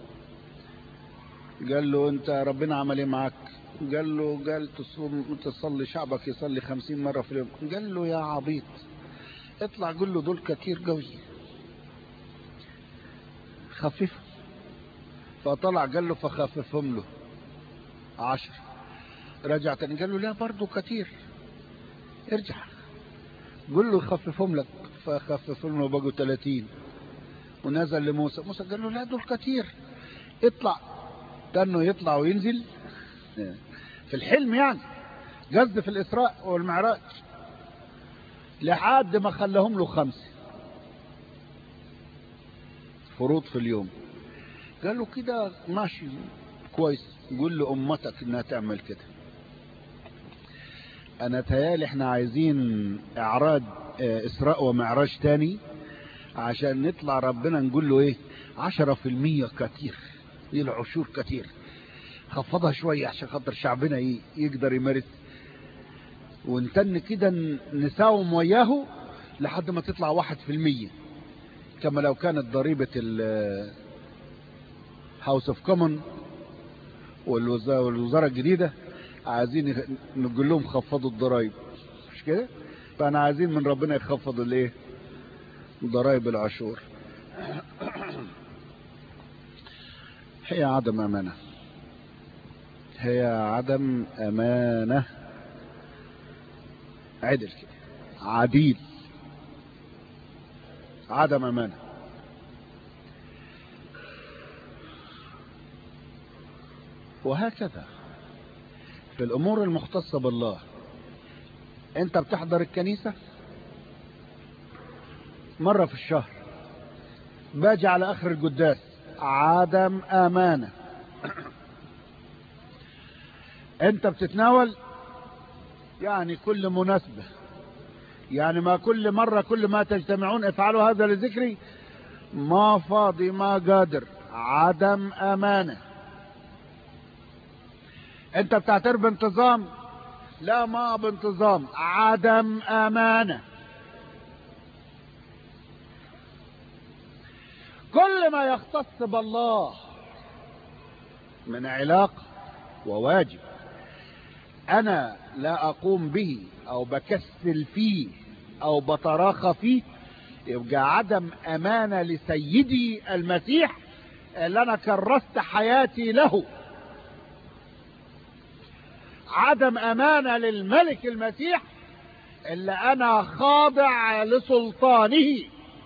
قال له انت ربنا عمل ايه معاك قال له قال تصوم تصلي شعبك يصلي خمسين مرة في اليوم قال له يا عبيط اطلع قول له دول كتير قوي خففهم فطلع قال له فخففهم له عشر رجع تاني قال له لا برضه كتير ارجع قل له يخففهم لك فخففهم له بقوا 30 ونزل لموسى موسى قال له لا دول كتير اطلع تنه يطلع وينزل في الحلم يعني قصد في الإسراء والمعراج لحد ما خلاهم له خمسة فروض في اليوم قال له كده ماشي كويس قول لأمتك انها تعمل كده انا تيالي احنا عايزين اعراض اسراء ومعراج تاني عشان نطلع ربنا نقول له ايه عشرة في المية كتير ايه العشور كتير خفضها شوية عشان خاطر شعبنا يقدر يمارس ونتن كده نساوم وياه لحد ما تطلع واحد في المية كما لو كانت ضريبة هاوس اوف كومن والوزارة الجديدة عايزين نقول لهم خفضوا الضرائب مش كده فانا عايزين من ربنا يخفض الايه ضرائب العشور هي عدم امانه هي عدم امانه عدل كده عديل عدم امانه وهكذا في الامور المختصة بالله انت بتحضر الكنيسة مرة في الشهر باجي على اخر القداس عدم امانة انت بتتناول يعني كل مناسبة يعني ما كل مرة كل ما تجتمعون افعلوا هذا لذكري ما فاضي ما قادر عدم امانه انت بتعترف بانتظام لا ما بانتظام عدم امانة كل ما يختص بالله من علاقة وواجب انا لا اقوم به او بكسل فيه او بتراخى فيه يبقى عدم امانة لسيدي المسيح اللي انا كرست حياتي له عدم امانة للملك المسيح اللي انا خاضع لسلطانه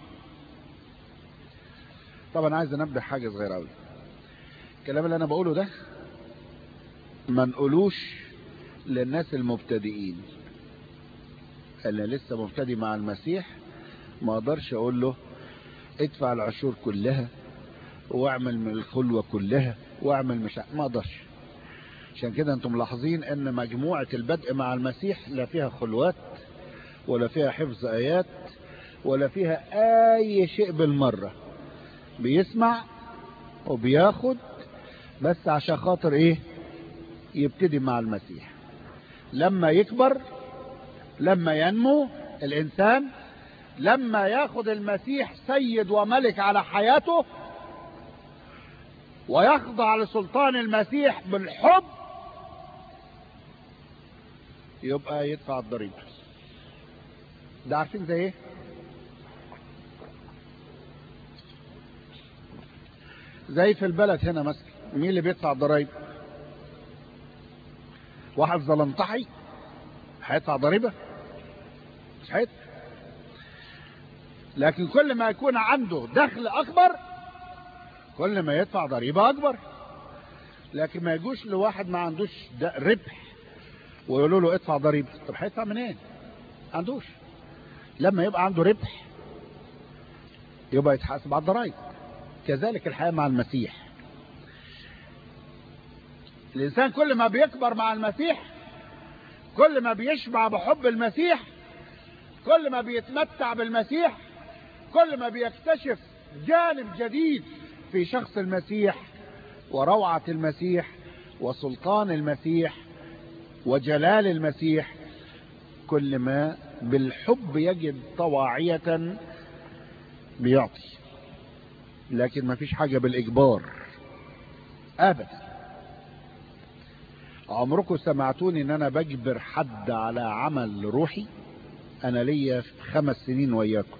طبعا عايز انبه حاجة صغيرة قوي الكلام اللي انا بقوله ده ما نقولوش للناس المبتدئين اللي لسه مبتدئ مع المسيح ما اقدرش اقول له ادفع العشور كلها واعمل من الخلوة كلها واعمل مش ما اقدرش عشان كده انتم ملاحظين ان مجموعة البدء مع المسيح لا فيها خلوات ولا فيها حفظ آيات ولا فيها أي شيء بالمرة بيسمع وبياخد بس عشان خاطر إيه يبتدي مع المسيح لما يكبر لما ينمو الإنسان لما ياخد المسيح سيد وملك على حياته ويخضع لسلطان المسيح بالحب يبقى يدفع الضريبة ده عارفين زي ايه زي في البلد هنا مثلا مين اللي بيدفع الضرايب واحد زلنطحي هيدفع ضريبة مش هيدفع لكن كل ما يكون عنده دخل اكبر كل ما يدفع ضريبة اكبر لكن ما يجوش لواحد ما عندوش ربح ويقولوا له ادفع ضريبة طب هيدفع منين عندوش لما يبقى عنده ربح يبقى يتحاسب على الضرائب كذلك الحياة مع المسيح الإنسان كل ما بيكبر مع المسيح كل ما بيشبع بحب المسيح كل ما بيتمتع بالمسيح كل ما بيكتشف جانب جديد في شخص المسيح وروعة المسيح وسلطان المسيح وجلال المسيح كل ما بالحب يجد طواعية بيعطي لكن ما فيش حاجة بالإجبار أبدا عمركم سمعتوني ان انا بجبر حد على عمل روحي انا ليا خمس سنين وياكم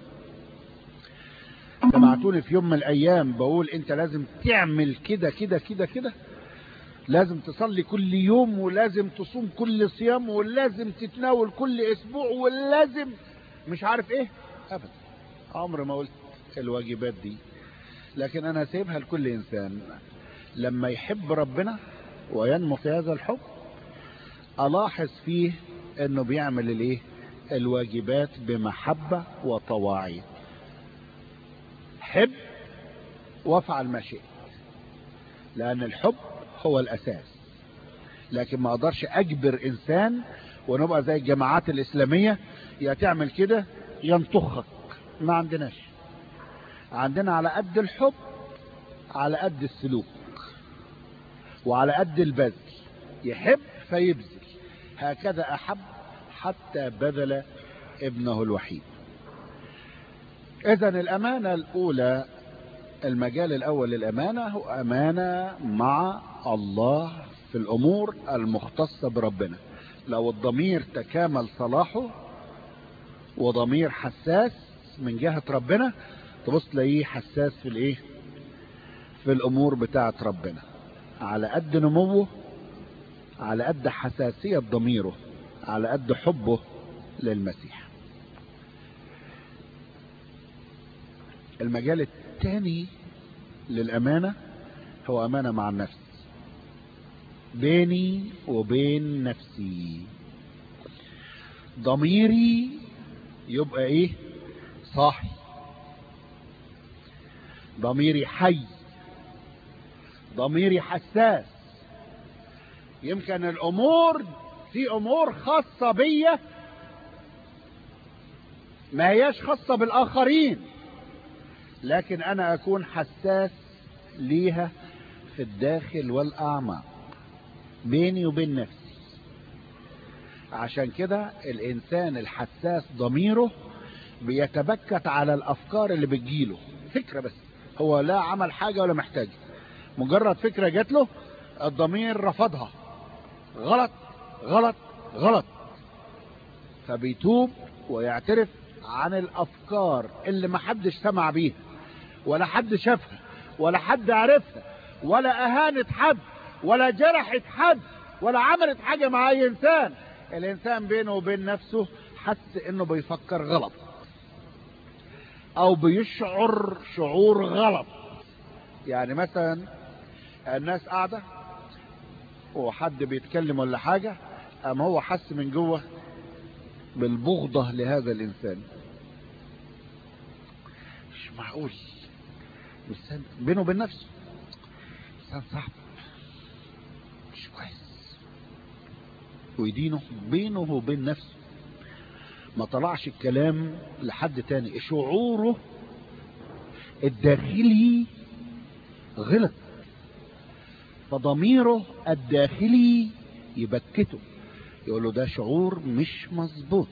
سمعتوني في يوم من الايام بقول انت لازم تعمل كده كده كده كده لازم تصلي كل يوم ولازم تصوم كل صيام ولازم تتناول كل اسبوع ولازم مش عارف ايه ابدا عمر ما قلت الواجبات دي لكن انا سيبها لكل انسان لما يحب ربنا وينمو في هذا الحب الاحظ فيه انه بيعمل الايه الواجبات بمحبة وطواعية حب وافعل ما شئت لان الحب هو الاساس لكن ما اقدرش اجبر انسان ونبقى زي الجماعات الاسلامية يا تعمل كده ينطخك ما عندناش عندنا على قد الحب على قد السلوك وعلى قد البذل يحب فيبذل هكذا احب حتى بذل ابنه الوحيد اذا الامانة الاولى المجال الاول للامانة هو امانة مع الله في الامور المختصة بربنا لو الضمير تكامل صلاحه وضمير حساس من جهة ربنا تبص تلاقيه حساس في الايه في الامور بتاعة ربنا على قد نموه على قد حساسية ضميره على قد حبه للمسيح المجال الثاني للأمانة هو أمانة مع النفس بيني وبين نفسي ضميري يبقى ايه صاحي ضميري حي ضميري حساس يمكن الامور في امور خاصة بيا ما هياش خاصة بالاخرين لكن انا اكون حساس ليها في الداخل والاعماق بيني وبين نفسي عشان كده الانسان الحساس ضميره بيتبكت على الافكار اللي بتجيله فكرة بس هو لا عمل حاجة ولا محتاج مجرد فكرة جات له الضمير رفضها غلط غلط غلط فبيتوب ويعترف عن الافكار اللي محدش سمع بيها ولا حد شافها ولا حد عرفها ولا اهانت حد ولا جرحت حد ولا عملت حاجة مع اي انسان الانسان بينه وبين نفسه حس انه بيفكر غلط او بيشعر شعور غلط يعني مثلا الناس قاعدة وحد بيتكلم ولا حاجة اما هو حس من جوه بالبغضة لهذا الانسان مش معقول انسان بينه وبين نفسه انسان صعب مش كويس ويدينه بينه وبين نفسه ما طلعش الكلام لحد تاني شعوره الداخلي غلط فضميره الداخلي يبكته يقول له ده شعور مش مظبوط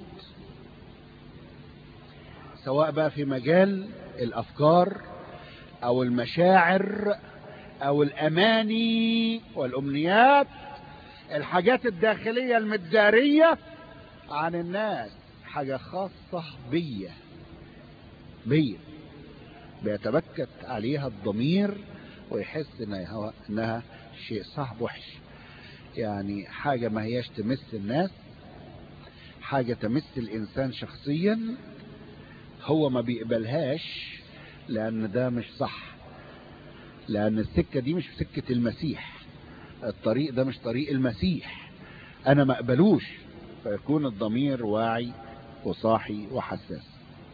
سواء بقى في مجال الافكار او المشاعر او الاماني والامنيات الحاجات الداخلية المدارية عن الناس حاجة خاصة بيا بيا بيتبكت عليها الضمير ويحس انها, إنها شيء صعب وحش يعني حاجة ما هياش تمس الناس حاجة تمس الانسان شخصيا هو ما بيقبلهاش لان ده مش صح لان السكة دي مش سكة المسيح الطريق ده مش طريق المسيح انا ما اقبلوش فيكون الضمير واعي وصاحي وحساس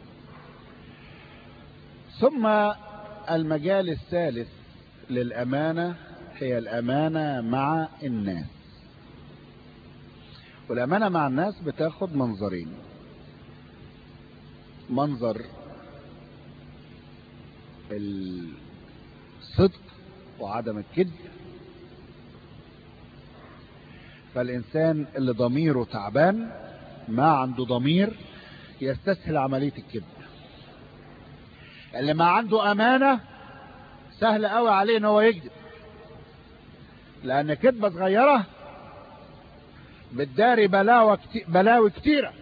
ثم المجال الثالث للامانة هي الامانة مع الناس والامانة مع الناس بتاخد منظرين منظر الصدق وعدم الكذب فالإنسان اللي ضميره تعبان ما عنده ضمير يستسهل عملية الكذب اللي ما عنده أمانة سهل قوي عليه ان هو يكذب لأن كذبة صغيرة بتداري بلاوي كتير بلاوي كتيرة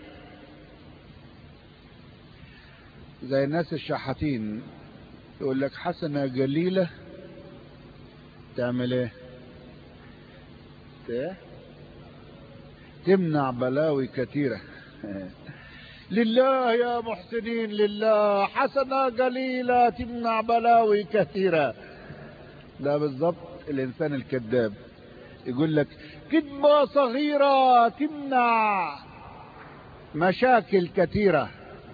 زي الناس الشحاتين يقول لك حسنة جليلة تعمل ايه؟ ايه؟ تمنع بلاوي كثيرة لله يا محسنين لله حسنة قليلة تمنع بلاوي كثيرة ده بالضبط الإنسان الكذاب يقول لك كذبة صغيرة تمنع مشاكل كثيرة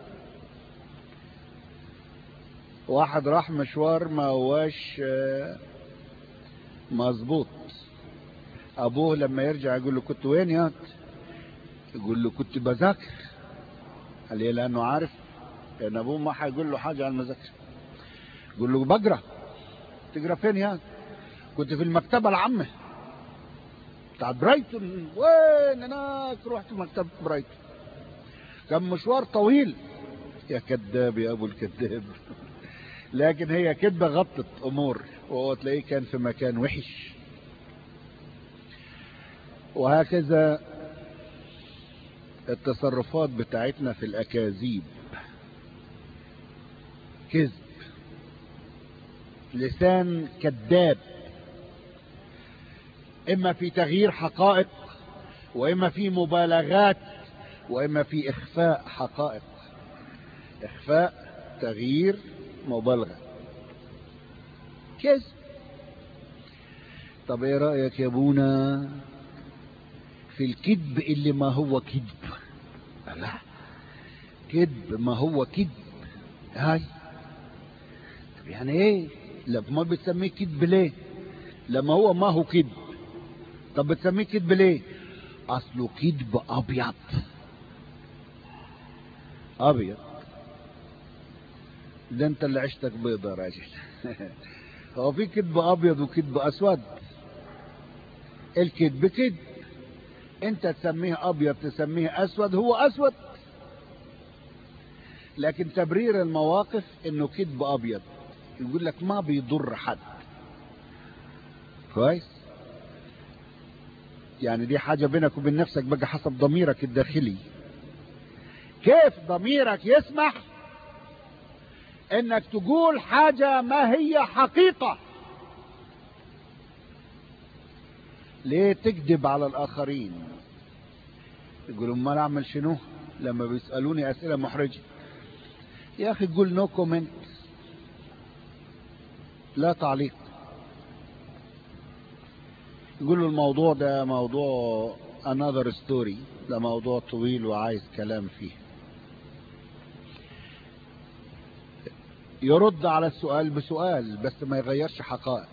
واحد راح مشوار ما هواش مظبوط ابوه لما يرجع يقول له كنت وين يا يقول له كنت بذاكر قال ليه لانه عارف لان ابوه ما هيقول له حاجه عن المذاكره يقول له بقرا تقرا فين يا كنت في المكتبه العامه بتاع برايتون وين هناك رحت مكتبه برايتون كان مشوار طويل يا كذاب يا ابو الكذاب لكن هي كذبه غطت امور وهو تلاقيه كان في مكان وحش وهكذا التصرفات بتاعتنا في الأكاذيب كذب لسان كذاب إما في تغيير حقائق وإما في مبالغات وإما في إخفاء حقائق إخفاء تغيير مبالغة كذب طب ايه رأيك يا ابونا في الكذب اللي ما هو كذب لا كذب ما هو كذب هاي طب يعني ايه لما بتسميه كذب ليه لما هو ما هو كذب طب بتسميه كذب ليه اصله كذب ابيض ابيض ده انت اللي عشتك بيض يا راجل هو في كذب ابيض وكذب اسود الكذب كذب انت تسميه ابيض تسميه اسود هو اسود لكن تبرير المواقف انه كذب ابيض يقول لك ما بيضر حد كويس يعني دي حاجة بينك وبين نفسك بقى حسب ضميرك الداخلي كيف ضميرك يسمح انك تقول حاجة ما هي حقيقة ليه تكذب على الاخرين يقولوا ما اعمل شنو لما بيسألوني اسئلة محرجة يا اخي قول نو كومنت لا تعليق يقولوا الموضوع ده موضوع another story ده موضوع طويل وعايز كلام فيه يرد على السؤال بسؤال بس ما يغيرش حقائق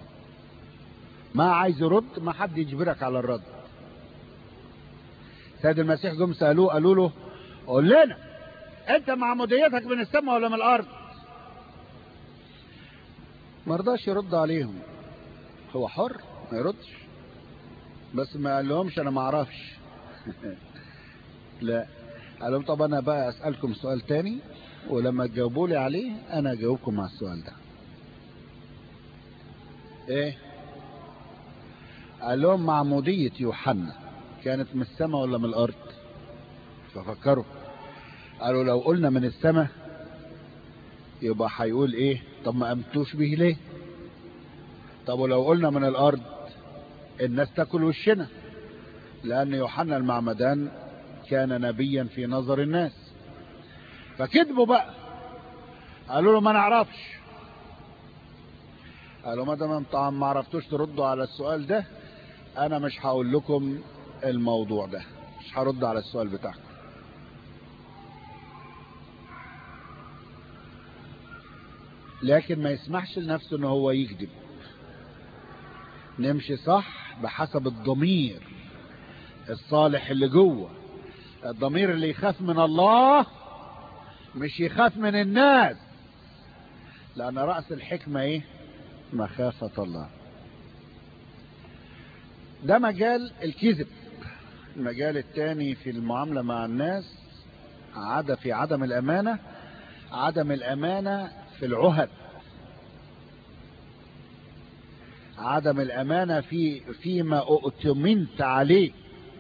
ما عايز يرد ما حد يجبرك على الرد سيد المسيح جم سألوه قالوا له قول لنا انت معموديتك من السماء ولا من الارض ما رضاش يرد عليهم هو حر ما يردش بس ما قال لهمش انا ما اعرفش لا قال لهم طب انا بقى اسالكم سؤال تاني ولما تجاوبوا لي عليه انا اجاوبكم على السؤال ده ايه قال لهم معمودية يوحنا كانت من السماء ولا من الارض ففكروا قالوا لو قلنا من السماء يبقى هيقول ايه طب ما قمتوش به ليه طب ولو قلنا من الارض الناس تاكل وشنا لان يوحنا المعمدان كان نبيا في نظر الناس فكذبوا بقى قالوا له ما نعرفش قالوا ما دام انتوا ما عرفتوش تردوا على السؤال ده انا مش هقول لكم الموضوع ده مش هرد على السؤال بتاعكم لكن ما يسمحش لنفسه ان هو يكذب نمشي صح بحسب الضمير الصالح اللي جوه الضمير اللي يخاف من الله مش يخاف من الناس لان رأس الحكمة ايه مخافة الله ده مجال الكذب المجال الثاني في المعاملة مع الناس عدا في عدم الامانة عدم الامانة في العهد عدم الامانة في فيما اؤتمنت عليه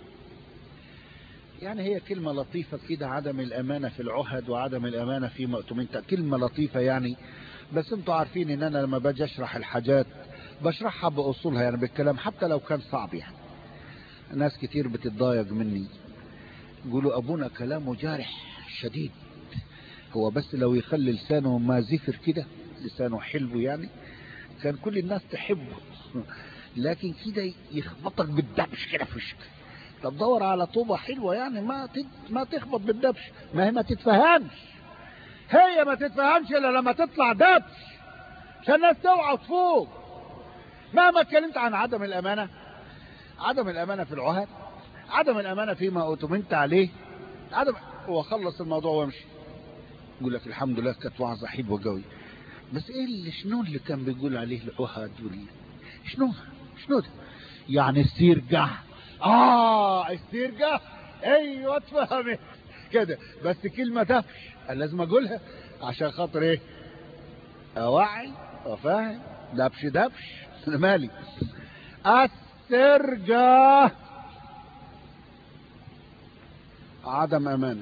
يعني هي كلمة لطيفة كده عدم الامانة في العهد وعدم الامانة فيما اؤتمنت كلمة لطيفة يعني بس انتوا عارفين ان انا لما باجي اشرح الحاجات بشرحها باصولها يعني بالكلام حتى لو كان صعب يعني ناس كتير بتتضايق مني يقولوا ابونا كلامه جارح شديد هو بس لو يخلي لسانه ما زفر كده لسانه حلو يعني كان كل الناس تحبه لكن كده يخبطك بالدبش كده في وشك طب دور على طوبة حلوة يعني ما تد... ما تخبط بالدبش ما هي ما تتفهمش هي ما تتفهمش الا لما تطلع دبش عشان الناس توعى وتفوق مهما اتكلمت عن عدم الامانة عدم الامانة في العهد عدم الامانة فيما اؤتمنت عليه عدم وخلص الموضوع وامشي يقول لك الحمد لله كانت وعظة حلوة قوي بس ايه اللي شنو اللي كان بيقول عليه العهد وال... شنو شنو ده يعني السيرجة اه السيرجة ايوه اتفهمت كده بس كلمة دفش لازم اقولها عشان خاطر ايه اوعي وفاهم دبش دبش انا مالي السرجة عدم امانه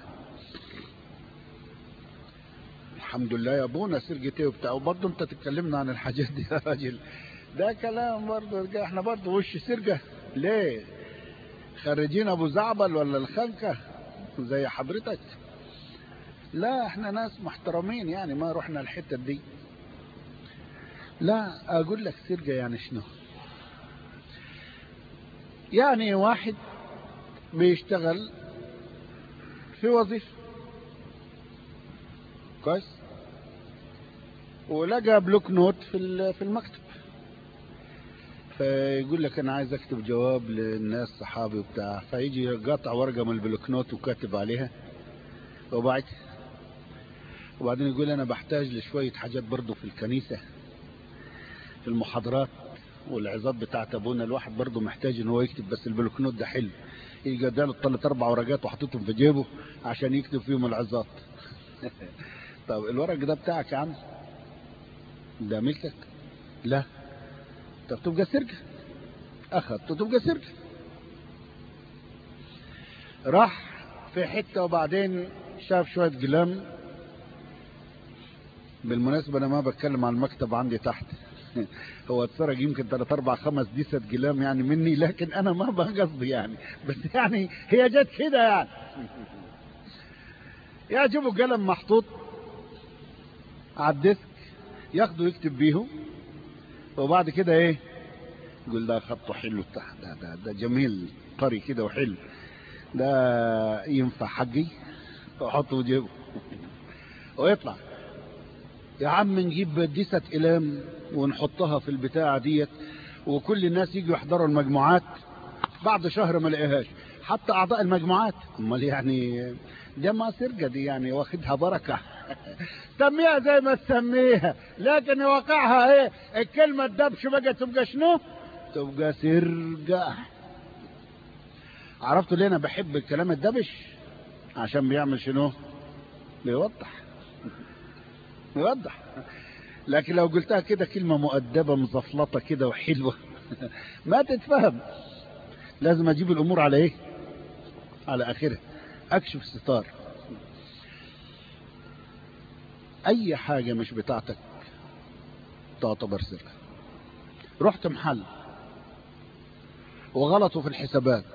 الحمد لله يا ابونا سرقتي وبتاع وبرضه انت تتكلمنا عن الحاجات دي يا راجل ده كلام برضه احنا برضه وش سرقه ليه خريجين ابو زعبل ولا الخنكه زي حضرتك لا احنا ناس محترمين يعني ما رحنا الحته دي لا اقول لك سرقه يعني شنو يعني واحد بيشتغل في وظيفه كويس ولقى بلوك نوت في في المكتب فيقول لك انا عايز اكتب جواب للناس صحابي وبتاع فيجي قاطع ورقه من البلوك نوت وكاتب عليها وبعد وبعدين يقول انا بحتاج لشويه حاجات برضه في الكنيسه في المحاضرات والعظات بتاعت ابونا الواحد برضه محتاج ان هو يكتب بس البلوك نوت ده حلو يجي اداله ثلاث اربع ورقات وحطيتهم في جيبه عشان يكتب فيهم العظات طب الورق ده بتاعك يا عم ده ملكك لا طب تبقى سرقة اخذته تبقى سرقة راح في حتة وبعدين شاف شوية قلم بالمناسبة انا ما بتكلم عن المكتب عندي تحت هو اتسرق يمكن 3 4 5 ديسة قلم يعني مني لكن انا ما بقصدي يعني بس يعني هي جت كده يعني يعجبه قلم محطوط على الديسك ياخده يكتب بيهم وبعد كده ايه يقول ده خطه حلو بتاع ده, ده, ده جميل طري كده وحلو ده ينفع حقي واحطه في جيبه ويطلع يا عم نجيب ديسة اقلام ونحطها في البتاعة ديت وكل الناس يجوا يحضروا المجموعات بعد شهر ما لقيهاش حتى اعضاء المجموعات امال يعني ده ما سرقه دي يعني واخدها بركه سميها زي ما تسميها لكن واقعها ايه الكلمه الدبش بقى تبقى شنو تبقى سرقه عرفتوا ليه انا بحب الكلام الدبش عشان بيعمل شنو بيوضح بيوضح لكن لو قلتها كده كلمة مؤدبة مزفلطة كده وحلوة ما تتفهم لازم اجيب الامور على ايه على اخرها اكشف الستار اي حاجة مش بتاعتك تعتبر سرقة رحت محل وغلطوا في الحسابات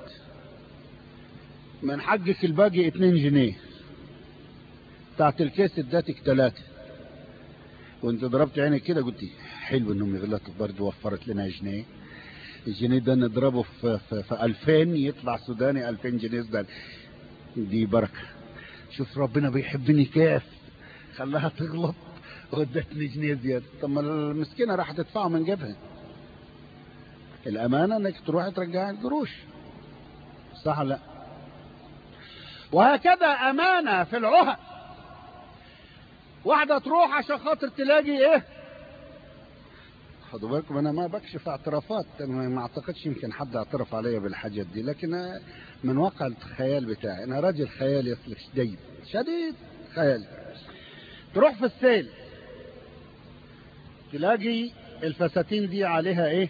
من حقك الباقي 2 جنيه بتاعت الكيس اداتك ثلاثة وانت ضربت عينك كده قلت حلو انهم يغلطوا برضه وفرت لنا جنيه الجنيه ده نضربه في, في, في 2000 يطلع سوداني 2000 جنيه سوداني دي بركة شوف ربنا بيحبني كيف خلاها تغلط وادتني جنيه زيادة طب ما المسكينة راح تدفعه من جبهة الامانة انك تروح ترجع القروش صح ولا لا وهكذا امانة في العهد واحدة تروح عشان خاطر تلاقي ايه خدوا بالكم انا ما بكشف اعترافات أنا ما اعتقدش يمكن حد اعترف عليا بالحاجات دي لكن من واقع الخيال بتاعي انا راجل خيال يصلك شديد شديد خيال تروح في السيل تلاقي الفساتين دي عليها ايه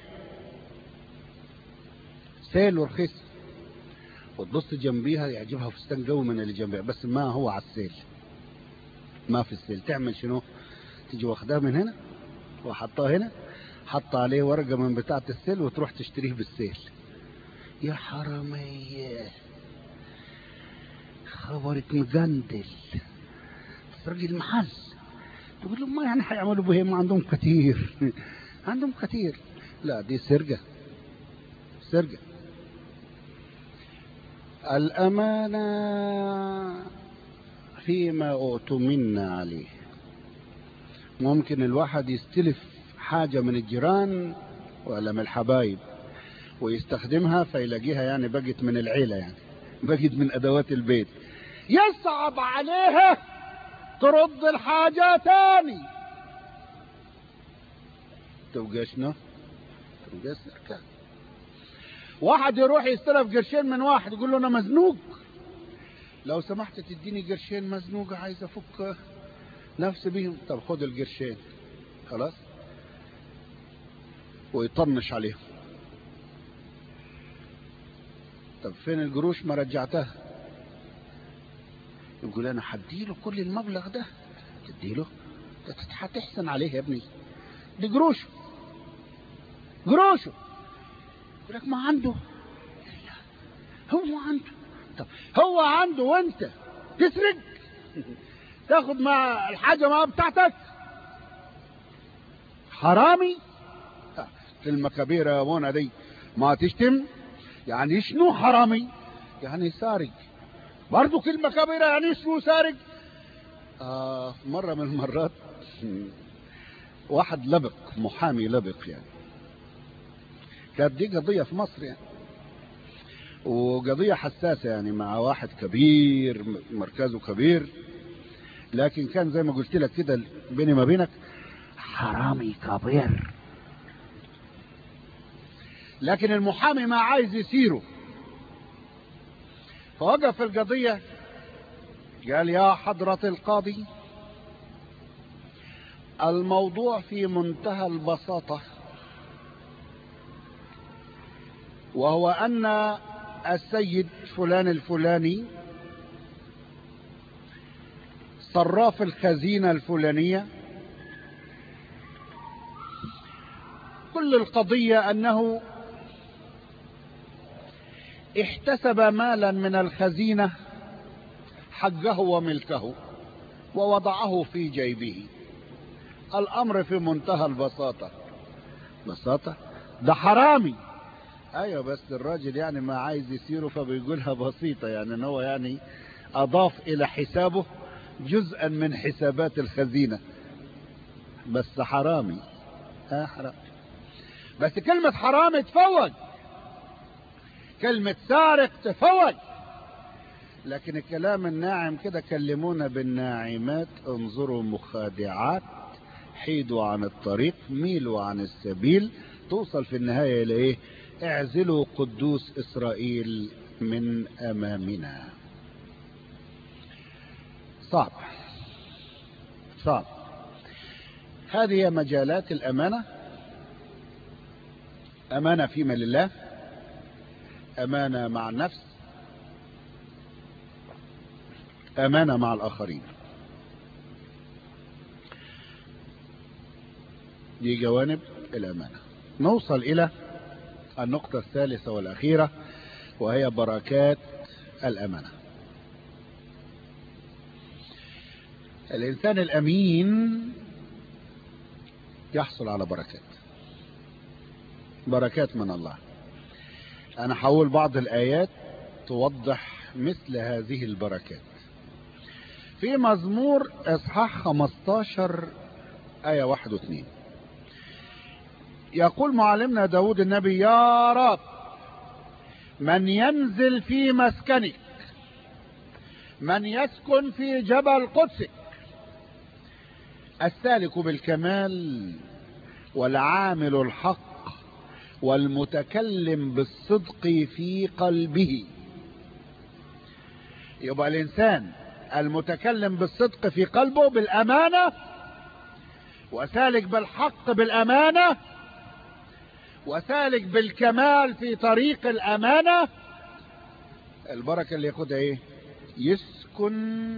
سيل ورخيص وتبص جنبيها يعجبها فستان قوي من اللي جنبها بس ما هو على السيل ما في السيل تعمل شنو تيجي واخدها من هنا وحطها هنا حط عليه ورقة من بتاعة السيل وتروح تشتريه بالسيل يا حرامية خبرك مجندل تسرق المحل تقول لهم ما يعني هيعملوا به ما عندهم كتير عندهم كتير لا دي سرقة سرقة الأمانة فيما أؤتمنا عليه ممكن الواحد يستلف حاجة من الجيران ولا من الحبايب ويستخدمها فيلاقيها يعني بقت من العيلة يعني بقت من أدوات البيت يصعب عليها ترد الحاجة تاني تبقى شنو تبقى سرقة واحد يروح يستلف قرشين من واحد يقول له انا مزنوق لو سمحت تديني قرشين مزنوق عايز افك نفسي بيهم طب خد القرشين خلاص ويطنش عليهم طب فين القروش ما رجعتها يقول انا هديله كل المبلغ ده تديله هتحسن عليه يا ابني دي قروشه قروشه يقول لك ما عنده لا هو عنده طب هو عنده وانت تسرق تاخد مع الحاجة ما بتاعتك حرامي كلمة كبيرة يا منى دي ما تشتم يعني شنو حرامي يعني سارق برضو كلمة كبيرة يعني شنو سارق آه مرة من المرات واحد لبق محامي لبق يعني كانت دي قضية في مصر يعني وقضية حساسة يعني مع واحد كبير مركزه كبير لكن كان زي ما قلت لك كده بيني ما بينك حرامي كبير لكن المحامي ما عايز يسيره فوقف في القضية قال يا حضرة القاضي الموضوع في منتهى البساطة وهو أن السيد فلان الفلاني صراف الخزينة الفلانية كل القضية أنه احتسب مالا من الخزينة حقه وملكه ووضعه في جيبه الأمر في منتهى البساطة بساطة ده حرامي ايوه بس الراجل يعني ما عايز يسيره فبيقولها بسيطة يعني ان هو يعني اضاف الى حسابه جزءا من حسابات الخزينة بس حرامي اه حرام بس كلمة حرامي تفوق كلمة سارق تفوت لكن الكلام الناعم كده كلمونا بالناعمات انظروا مخادعات حيدوا عن الطريق ميلوا عن السبيل توصل في النهاية إلى إيه اعزلوا قدوس إسرائيل من أمامنا صعب صعب هذه هي مجالات الأمانة أمانة فيما لله أمانة مع النفس أمانة مع الآخرين دي جوانب الأمانة نوصل إلى النقطة الثالثة والأخيرة وهي بركات الأمانة الإنسان الأمين يحصل على بركات بركات من الله أنا حول بعض الآيات توضح مثل هذه البركات في مزمور إصحاح 15 آية 1 و2 يقول معلمنا داود النبي يا رب من ينزل في مسكنك من يسكن في جبل قدسك السالك بالكمال والعامل الحق والمتكلم بالصدق في قلبه يبقى الإنسان المتكلم بالصدق في قلبه بالأمانة وسالك بالحق بالأمانة وسالك بالكمال في طريق الأمانة البركة اللي ياخدها ايه يسكن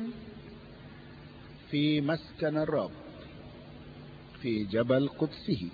في مسكن الرب في جبل قدسه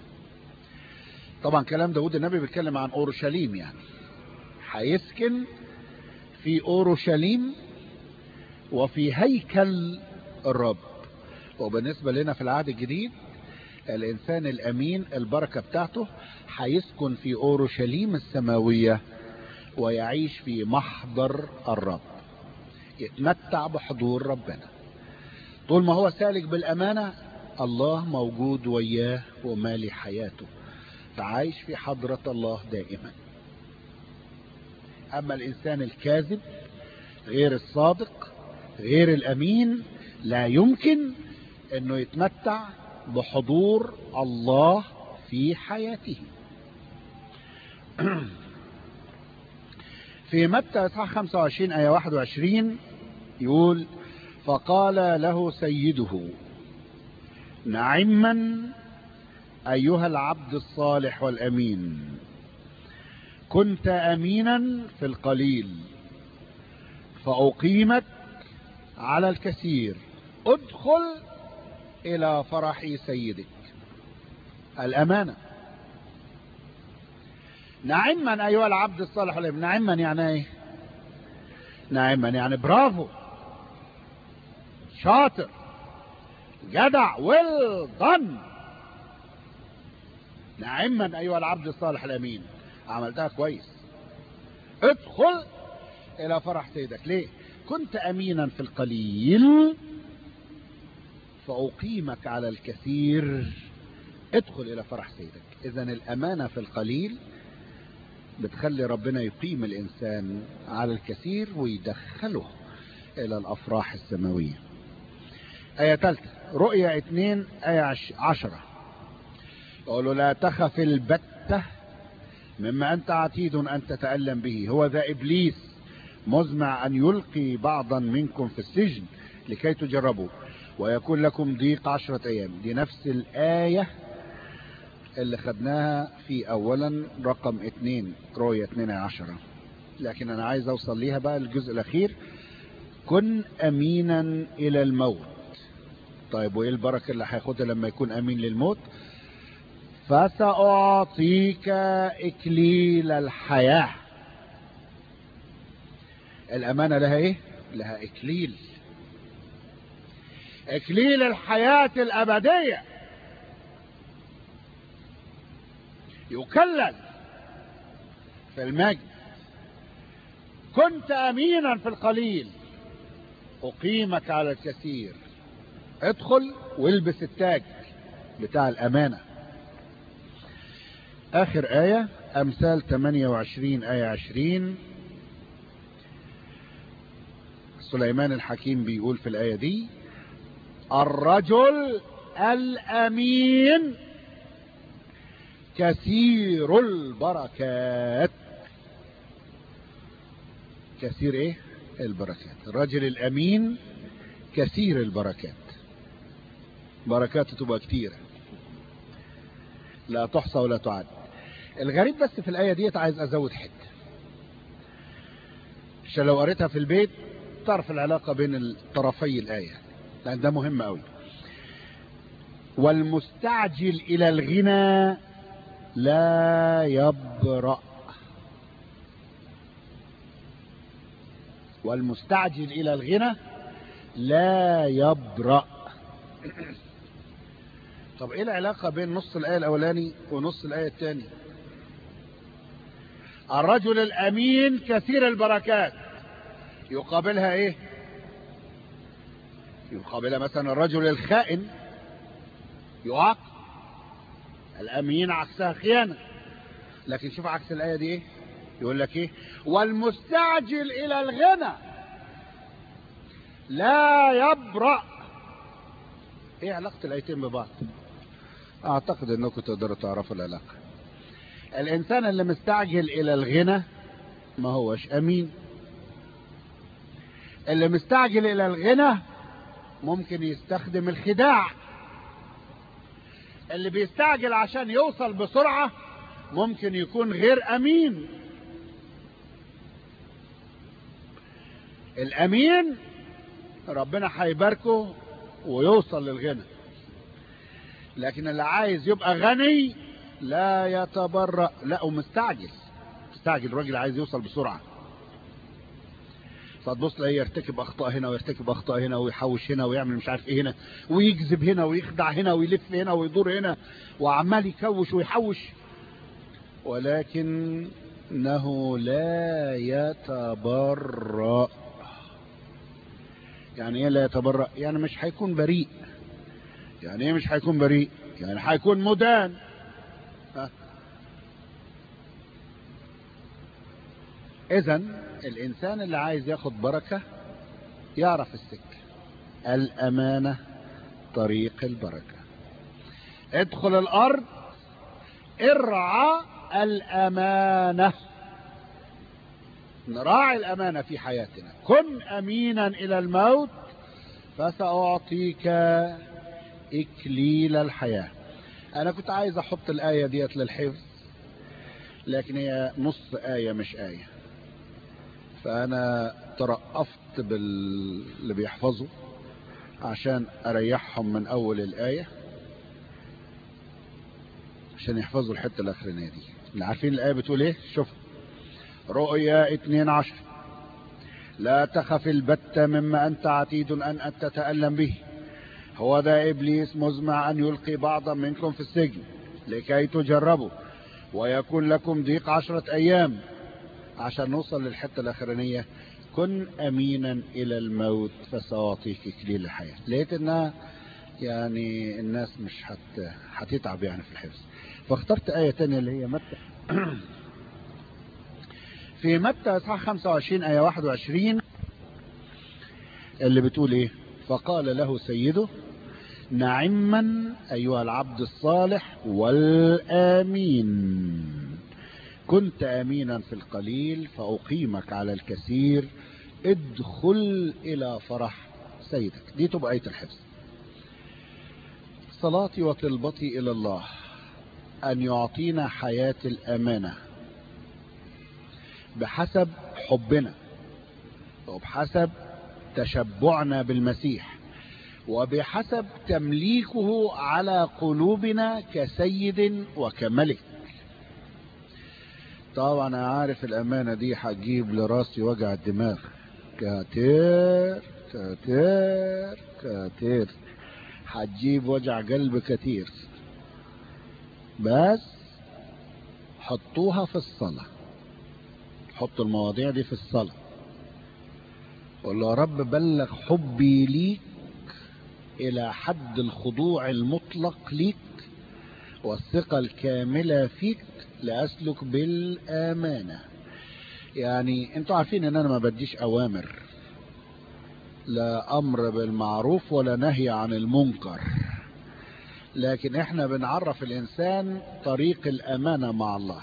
طبعا كلام داود النبي بيتكلم عن اورشليم يعني هيسكن في اورشليم وفي هيكل الرب وبالنسبة لنا في العهد الجديد الانسان الامين البركة بتاعته هيسكن في اورشليم السماوية ويعيش في محضر الرب يتمتع بحضور ربنا طول ما هو سالك بالامانة الله موجود وياه ومالي حياته فعايش في حضرة الله دائما اما الانسان الكاذب غير الصادق غير الامين لا يمكن انه يتمتع بحضور الله في حياته في متى اصحاح 25 ايه 21 يقول فقال له سيده نعما ايها العبد الصالح والامين كنت امينا في القليل فاقيمك على الكثير ادخل الى فرح سيدك الامانة نعما ايها العبد الصالح والامين نعما يعني ايه نعما يعني برافو شاطر جدع ويل ضن نعما ايها العبد الصالح الامين عملتها كويس ادخل الى فرح سيدك ليه كنت امينا في القليل فاقيمك على الكثير ادخل الى فرح سيدك اذا الامانة في القليل بتخلي ربنا يقيم الانسان على الكثير ويدخله الى الافراح السماوية اية ثالثة رؤية اتنين اية عشرة يقولوا لا تخف البتة مما انت عتيد ان تتألم به هو ذا ابليس مزمع ان يلقي بعضا منكم في السجن لكي تجربوا ويكون لكم ضيق عشرة ايام دي نفس الاية اللي خدناها في اولا رقم اتنين رؤية اتنين عشرة لكن انا عايز اوصل ليها بقى الجزء الاخير كن امينا الى الموت طيب وايه البركة اللي هياخدها لما يكون امين للموت فسأعطيك اكليل الحياة الامانة لها ايه لها اكليل اكليل الحياة الابدية يكلل في المجد كنت امينا في القليل اقيمك على الكثير ادخل والبس التاج بتاع الامانة اخر اية أمثال 28 آية 20 سليمان الحكيم بيقول في الآية دي الرجل الأمين كثير البركات كثير ايه البركات الرجل الأمين كثير البركات بركاته تبقى كتيرة لا تحصى ولا تعد الغريب بس في الآية ديت عايز أزود حتة عشان لو قريتها في البيت تعرف العلاقة بين الطرفي الآية لأن ده مهم قوي والمستعجل إلى الغنى لا يبرأ والمستعجل إلى الغنى لا يبرأ طب ايه العلاقة بين نص الآية الأولاني ونص الآية الثاني الرجل الأمين كثير البركات يقابلها ايه يقابلها مثلا الرجل الخائن يعاق الأمين عكسها خيانة لكن شوف عكس الآية دي ايه يقول لك ايه والمستعجل إلى الغنى لا يبرأ ايه علاقة الآيتين ببعض اعتقد انكم تقدروا تعرفوا العلاقة الانسان اللي مستعجل الى الغنى ما هوش امين اللي مستعجل الى الغنى ممكن يستخدم الخداع اللي بيستعجل عشان يوصل بسرعة ممكن يكون غير امين الامين ربنا هيباركه ويوصل للغنى لكن اللي عايز يبقى غني لا يتبرأ لا ومستعجل مستعجل الراجل عايز يوصل بسرعة فتبص لا يرتكب اخطاء هنا ويرتكب اخطاء هنا ويحوش هنا ويعمل مش عارف ايه هنا ويكذب هنا ويخدع هنا ويلف هنا ويدور هنا وعمال يكوش ويحوش ولكنه لا يتبرأ يعني ايه لا يتبرأ يعني مش هيكون بريء يعني ايه مش هيكون بريء يعني هيكون مدان اذا الانسان اللي عايز ياخد بركة يعرف السكة الامانة طريق البركة ادخل الارض ارعى الامانة نراعي الامانة في حياتنا كن امينا الى الموت فسأعطيك إكليل الحياة أنا كنت عايز أحط الآية ديت للحفظ لكن هي نص آية مش آية فأنا ترأفت باللي بيحفظوا عشان أريحهم من أول الآية عشان يحفظوا الحتة الأخرانية دي اللي عارفين الآية بتقول إيه شوف رؤيا 12 لا تخف البتة مما أنت عتيد أن تتألم به هو ذا إبليس مزمع أن يلقي بعضا منكم في السجن لكي تجربوا ويكون لكم ضيق عشرة أيام عشان نوصل للحتة الأخرانية كن أمينا إلى الموت فسأعطيك إكليل الحياة لقيت إنها يعني الناس مش هت... هتتعب يعني في الحفظ فاخترت آية تانية اللي هي متى في متى اصحاح 25 آية 21 اللي بتقول ايه فقال له سيده نعما أيها العبد الصالح والآمين كنت أمينا في القليل فأقيمك على الكثير ادخل إلى فرح سيدك دي تبقى آية الحفظ صلاتي وطلبتي إلى الله أن يعطينا حياة الأمانة بحسب حبنا وبحسب تشبعنا بالمسيح وبحسب تمليكه على قلوبنا كسيد وكملك طبعا انا عارف الامانة دي هتجيب لراسي وجع الدماغ كتير كتير كتير هتجيب وجع قلب كتير بس حطوها في الصلاة حطوا المواضيع دي في الصلاة قول له يا رب بلغ حبي ليك الى حد الخضوع المطلق ليك والثقة الكاملة فيك لأسلك بالآمانة يعني انتوا عارفين ان انا ما بديش اوامر لا امر بالمعروف ولا نهي عن المنكر لكن احنا بنعرف الانسان طريق الامانة مع الله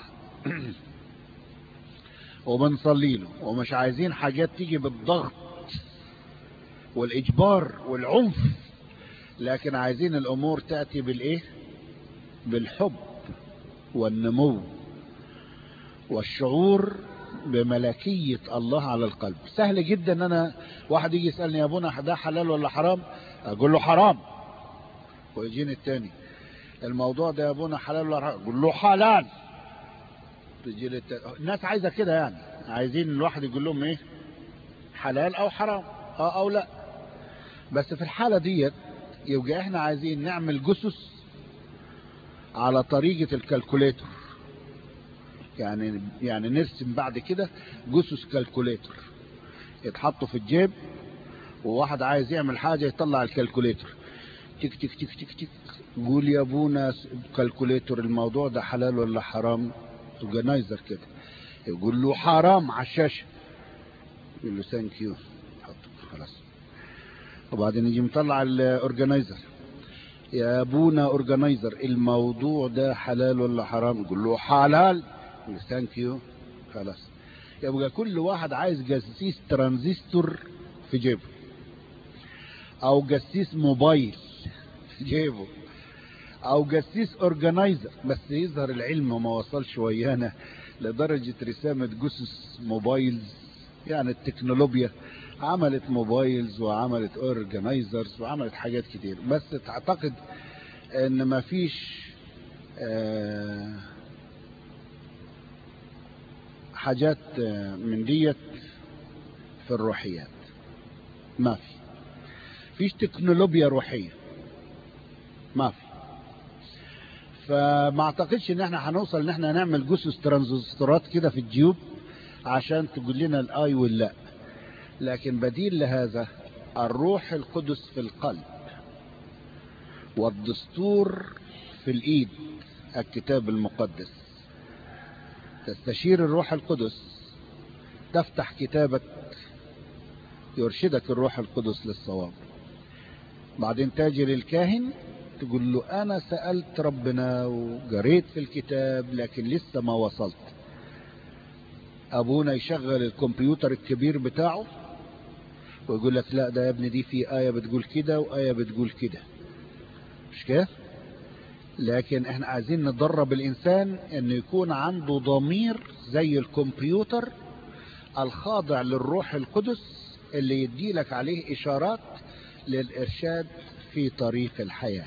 وبنصلي له ومش عايزين حاجات تيجي بالضغط والاجبار والعنف لكن عايزين الامور تأتي بالايه بالحب والنمو والشعور بملكية الله على القلب سهل جدا ان انا واحد يجي يسألني يا ابونا ده حلال ولا حرام اقول له حرام ويجيني التاني الموضوع ده يا ابونا حلال ولا حرام اقول له حلال تجي لي التاني الناس عايزة كده يعني عايزين الواحد يقول لهم ايه حلال او حرام اه او لا بس في الحالة ديت يبقى احنا عايزين نعمل جثث على طريقة الكالكوليتر يعني يعني نرسم بعد كده جثث كالكوليتر يتحطوا في الجيب وواحد عايز يعمل حاجة يطلع الكالكوليتر تك تك تك تك تك قول يا ابونا كالكوليتر الموضوع ده حلال ولا حرام اورجنايزر كده يقول له حرام على الشاشة يقول له ثانك يو خلاص وبعدين يجي مطلع الاورجنايزر يا ابونا اورجنايزر الموضوع ده حلال ولا حرام يقول له حلال ثانك يو خلاص يبقى كل واحد عايز جسيس ترانزستور في جيبه او جسيس موبايل في جيبه او جسيس اورجنايزر بس يظهر العلم ما وصلش ويانا لدرجة رسامة جثث موبايلز يعني التكنولوجيا عملت موبايلز وعملت اورجنايزرز وعملت حاجات كتير بس تعتقد ان ما فيش آه حاجات من ديت في الروحيات ما في فيش تكنولوجيا روحية ما في فما اعتقدش ان احنا هنوصل ان احنا نعمل جثث ترانزستورات كده في الجيوب عشان تقول لنا الاي واللا لكن بديل لهذا الروح القدس في القلب والدستور في الايد الكتاب المقدس تستشير الروح القدس تفتح كتابك يرشدك الروح القدس للصواب بعدين تاجي للكاهن تقول له انا سألت ربنا وقريت في الكتاب لكن لسه ما وصلت ابونا يشغل الكمبيوتر الكبير بتاعه ويقول لك لا ده يا ابني دي في آية بتقول كده وآية بتقول كده مش كده لكن احنا عايزين ندرب الانسان انه يكون عنده ضمير زي الكمبيوتر الخاضع للروح القدس اللي يدي لك عليه اشارات للارشاد في طريق الحياة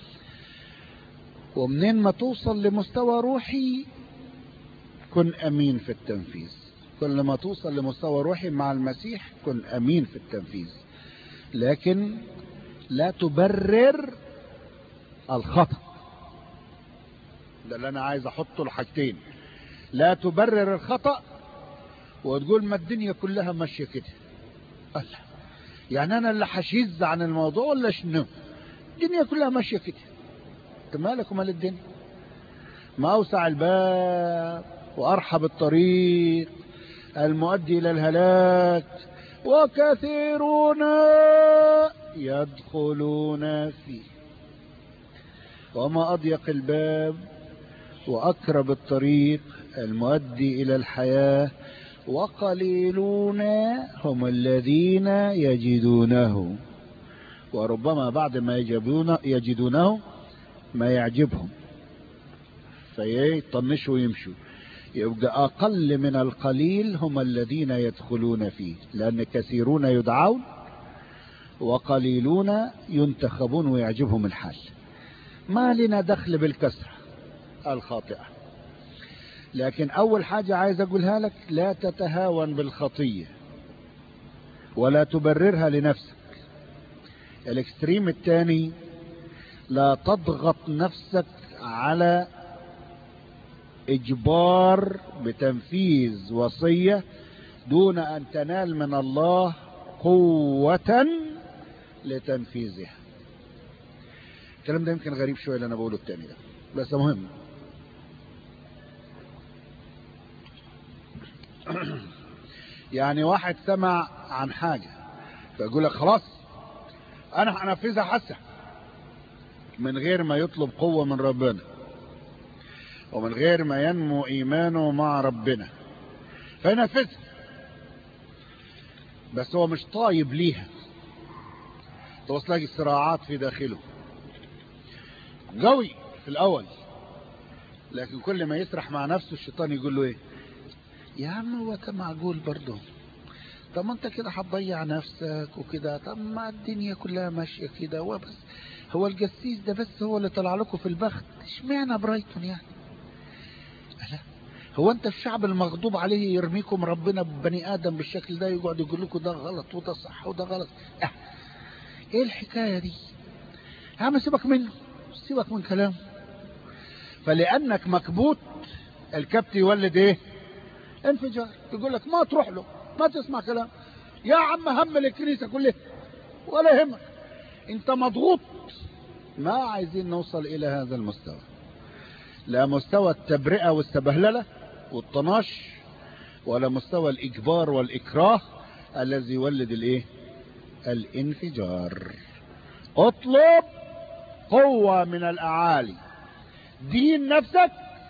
ومنين ما توصل لمستوى روحي كن امين في التنفيذ كل ما توصل لمستوى روحي مع المسيح كن امين في التنفيذ لكن لا تبرر الخطأ ده اللي انا عايز احطه الحاجتين لا تبرر الخطأ وتقول ما الدنيا كلها ماشية كده الله يعني انا اللي حشيز عن الموضوع ولا شنو الدنيا كلها ماشية كده انت مالك ومال الدنيا ما اوسع الباب وارحب الطريق المؤدي الى الهلاك وكثيرون يدخلون فيه وما اضيق الباب واقرب الطريق المؤدي الى الحياة وقليلون هم الذين يجدونه وربما بعد ما يجدون يجدونه ما يعجبهم فيطنشوا ويمشوا يبقى أقل من القليل هم الذين يدخلون فيه لأن كثيرون يدعون وقليلون ينتخبون ويعجبهم الحال ما لنا دخل بالكسرة الخاطئة لكن أول حاجة عايز أقولها لك لا تتهاون بالخطية ولا تبررها لنفسك الاكستريم الثاني لا تضغط نفسك على اجبار بتنفيذ وصية دون ان تنال من الله قوة لتنفيذها الكلام ده يمكن غريب شوية اللي انا بقوله التاني ده بس مهم يعني واحد سمع عن حاجة فيقول لك خلاص انا هنفذها حسه من غير ما يطلب قوة من ربنا ومن غير ما ينمو ايمانه مع ربنا فينفذها بس هو مش طايب ليها توصل صراعات في داخله قوي في الاول لكن كل ما يسرح مع نفسه الشيطان يقول له ايه يا عم هو كان معقول برضه طب ما انت كده هتضيع نفسك وكده طب ما الدنيا كلها ماشيه كده هو بس هو الجسيس ده بس هو اللي طلع لكم في البخت اشمعنى برايتون يعني لا هو انت الشعب المغضوب عليه يرميكم ربنا بني ادم بالشكل ده يقعد يقول لكم ده غلط وده صح وده غلط اه. ايه الحكايه دي يا عم سيبك منه سيبك من كلامه فلانك مكبوت الكبت يولد ايه انفجار يقول لك ما تروح له ما تسمع كلام يا عم هم الكنيسة كلها ولا يهمك انت مضغوط ما عايزين نوصل الى هذا المستوى لا مستوى التبرئة والسبهللة والطناش ولا مستوى الاجبار والاكراه الذي يولد الايه الانفجار اطلب قوة من الاعالي دين نفسك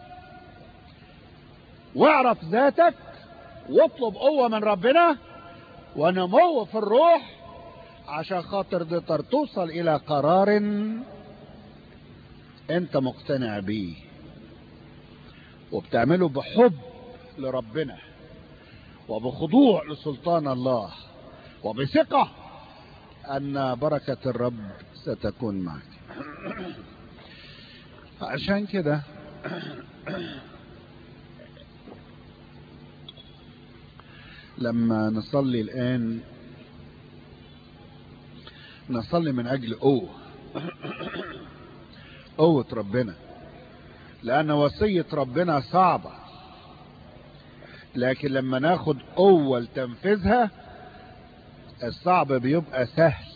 واعرف ذاتك واطلب قوة من ربنا ونمو في الروح عشان خاطر تقدر توصل الى قرار انت مقتنع بيه وبتعمله بحب لربنا وبخضوع لسلطان الله وبثقة ان بركة الرب ستكون معك عشان كده لما نصلي الآن نصلي من أجل قوة قوة ربنا لأن وصية ربنا صعبة لكن لما ناخد قوة لتنفيذها الصعب بيبقى سهل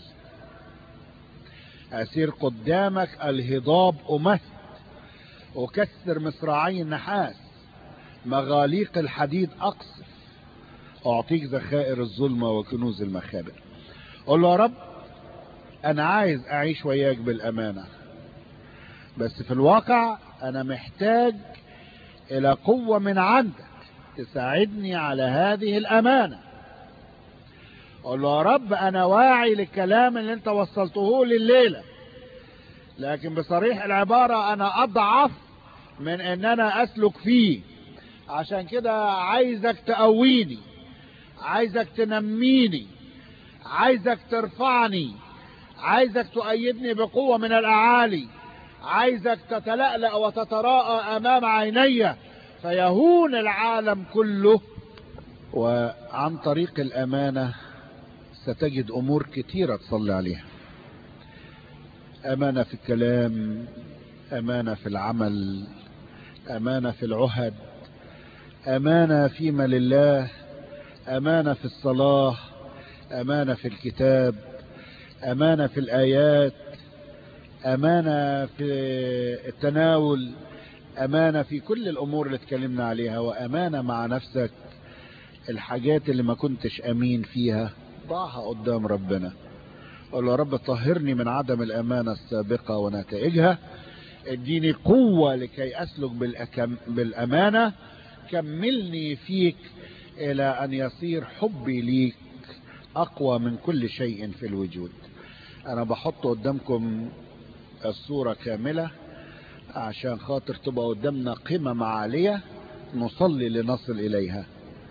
أسير قدامك الهضاب أمهد أكسر مصراعي النحاس مغاليق الحديد أقصف أعطيك ذخائر الظلمة وكنوز المخابر قول له يا رب أنا عايز أعيش وياك بالأمانة بس في الواقع أنا محتاج إلى قوة من عندك تساعدني على هذه الأمانة قول له يا رب أنا واعي للكلام اللي أنت وصلته لي الليلة لكن بصريح العبارة أنا أضعف من أن أنا أسلك فيه عشان كده عايزك تقويني عايزك تنميني عايزك ترفعني عايزك تؤيدني بقوة من الأعالي عايزك تتلألأ وتتراءى أمام عيني فيهون العالم كله وعن طريق الأمانة ستجد أمور كتيرة تصلي عليها أمانة في الكلام أمانة في العمل أمانة في العهد أمانة فيما لله أمانة في الصلاة أمانة في الكتاب أمانة في الآيات أمانة في التناول أمانة في كل الأمور اللي اتكلمنا عليها وأمانة مع نفسك الحاجات اللي ما كنتش أمين فيها ضعها قدام ربنا قول له يا رب طهرني من عدم الأمانة السابقة ونتائجها اديني قوة لكي أسلك بالأكم بالأمانة كملني فيك إلى أن يصير حبي ليك أقوى من كل شيء في الوجود أنا بحط قدامكم الصورة كاملة عشان خاطر تبقى قدامنا قمم عالية نصلي لنصل إليها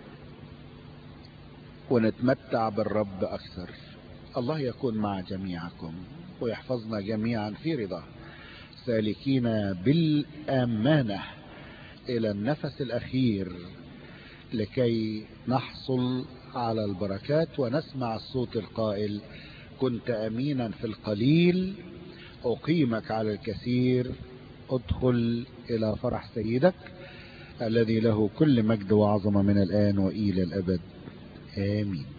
ونتمتع بالرب أكثر الله يكون مع جميعكم ويحفظنا جميعا في رضاه سالكين بالأمانة إلى النفس الأخير لكي نحصل على البركات ونسمع الصوت القائل كنت أمينا في القليل أقيمك على الكثير ادخل إلى فرح سيدك الذي له كل مجد وعظمة من الآن وإلى الأبد آمين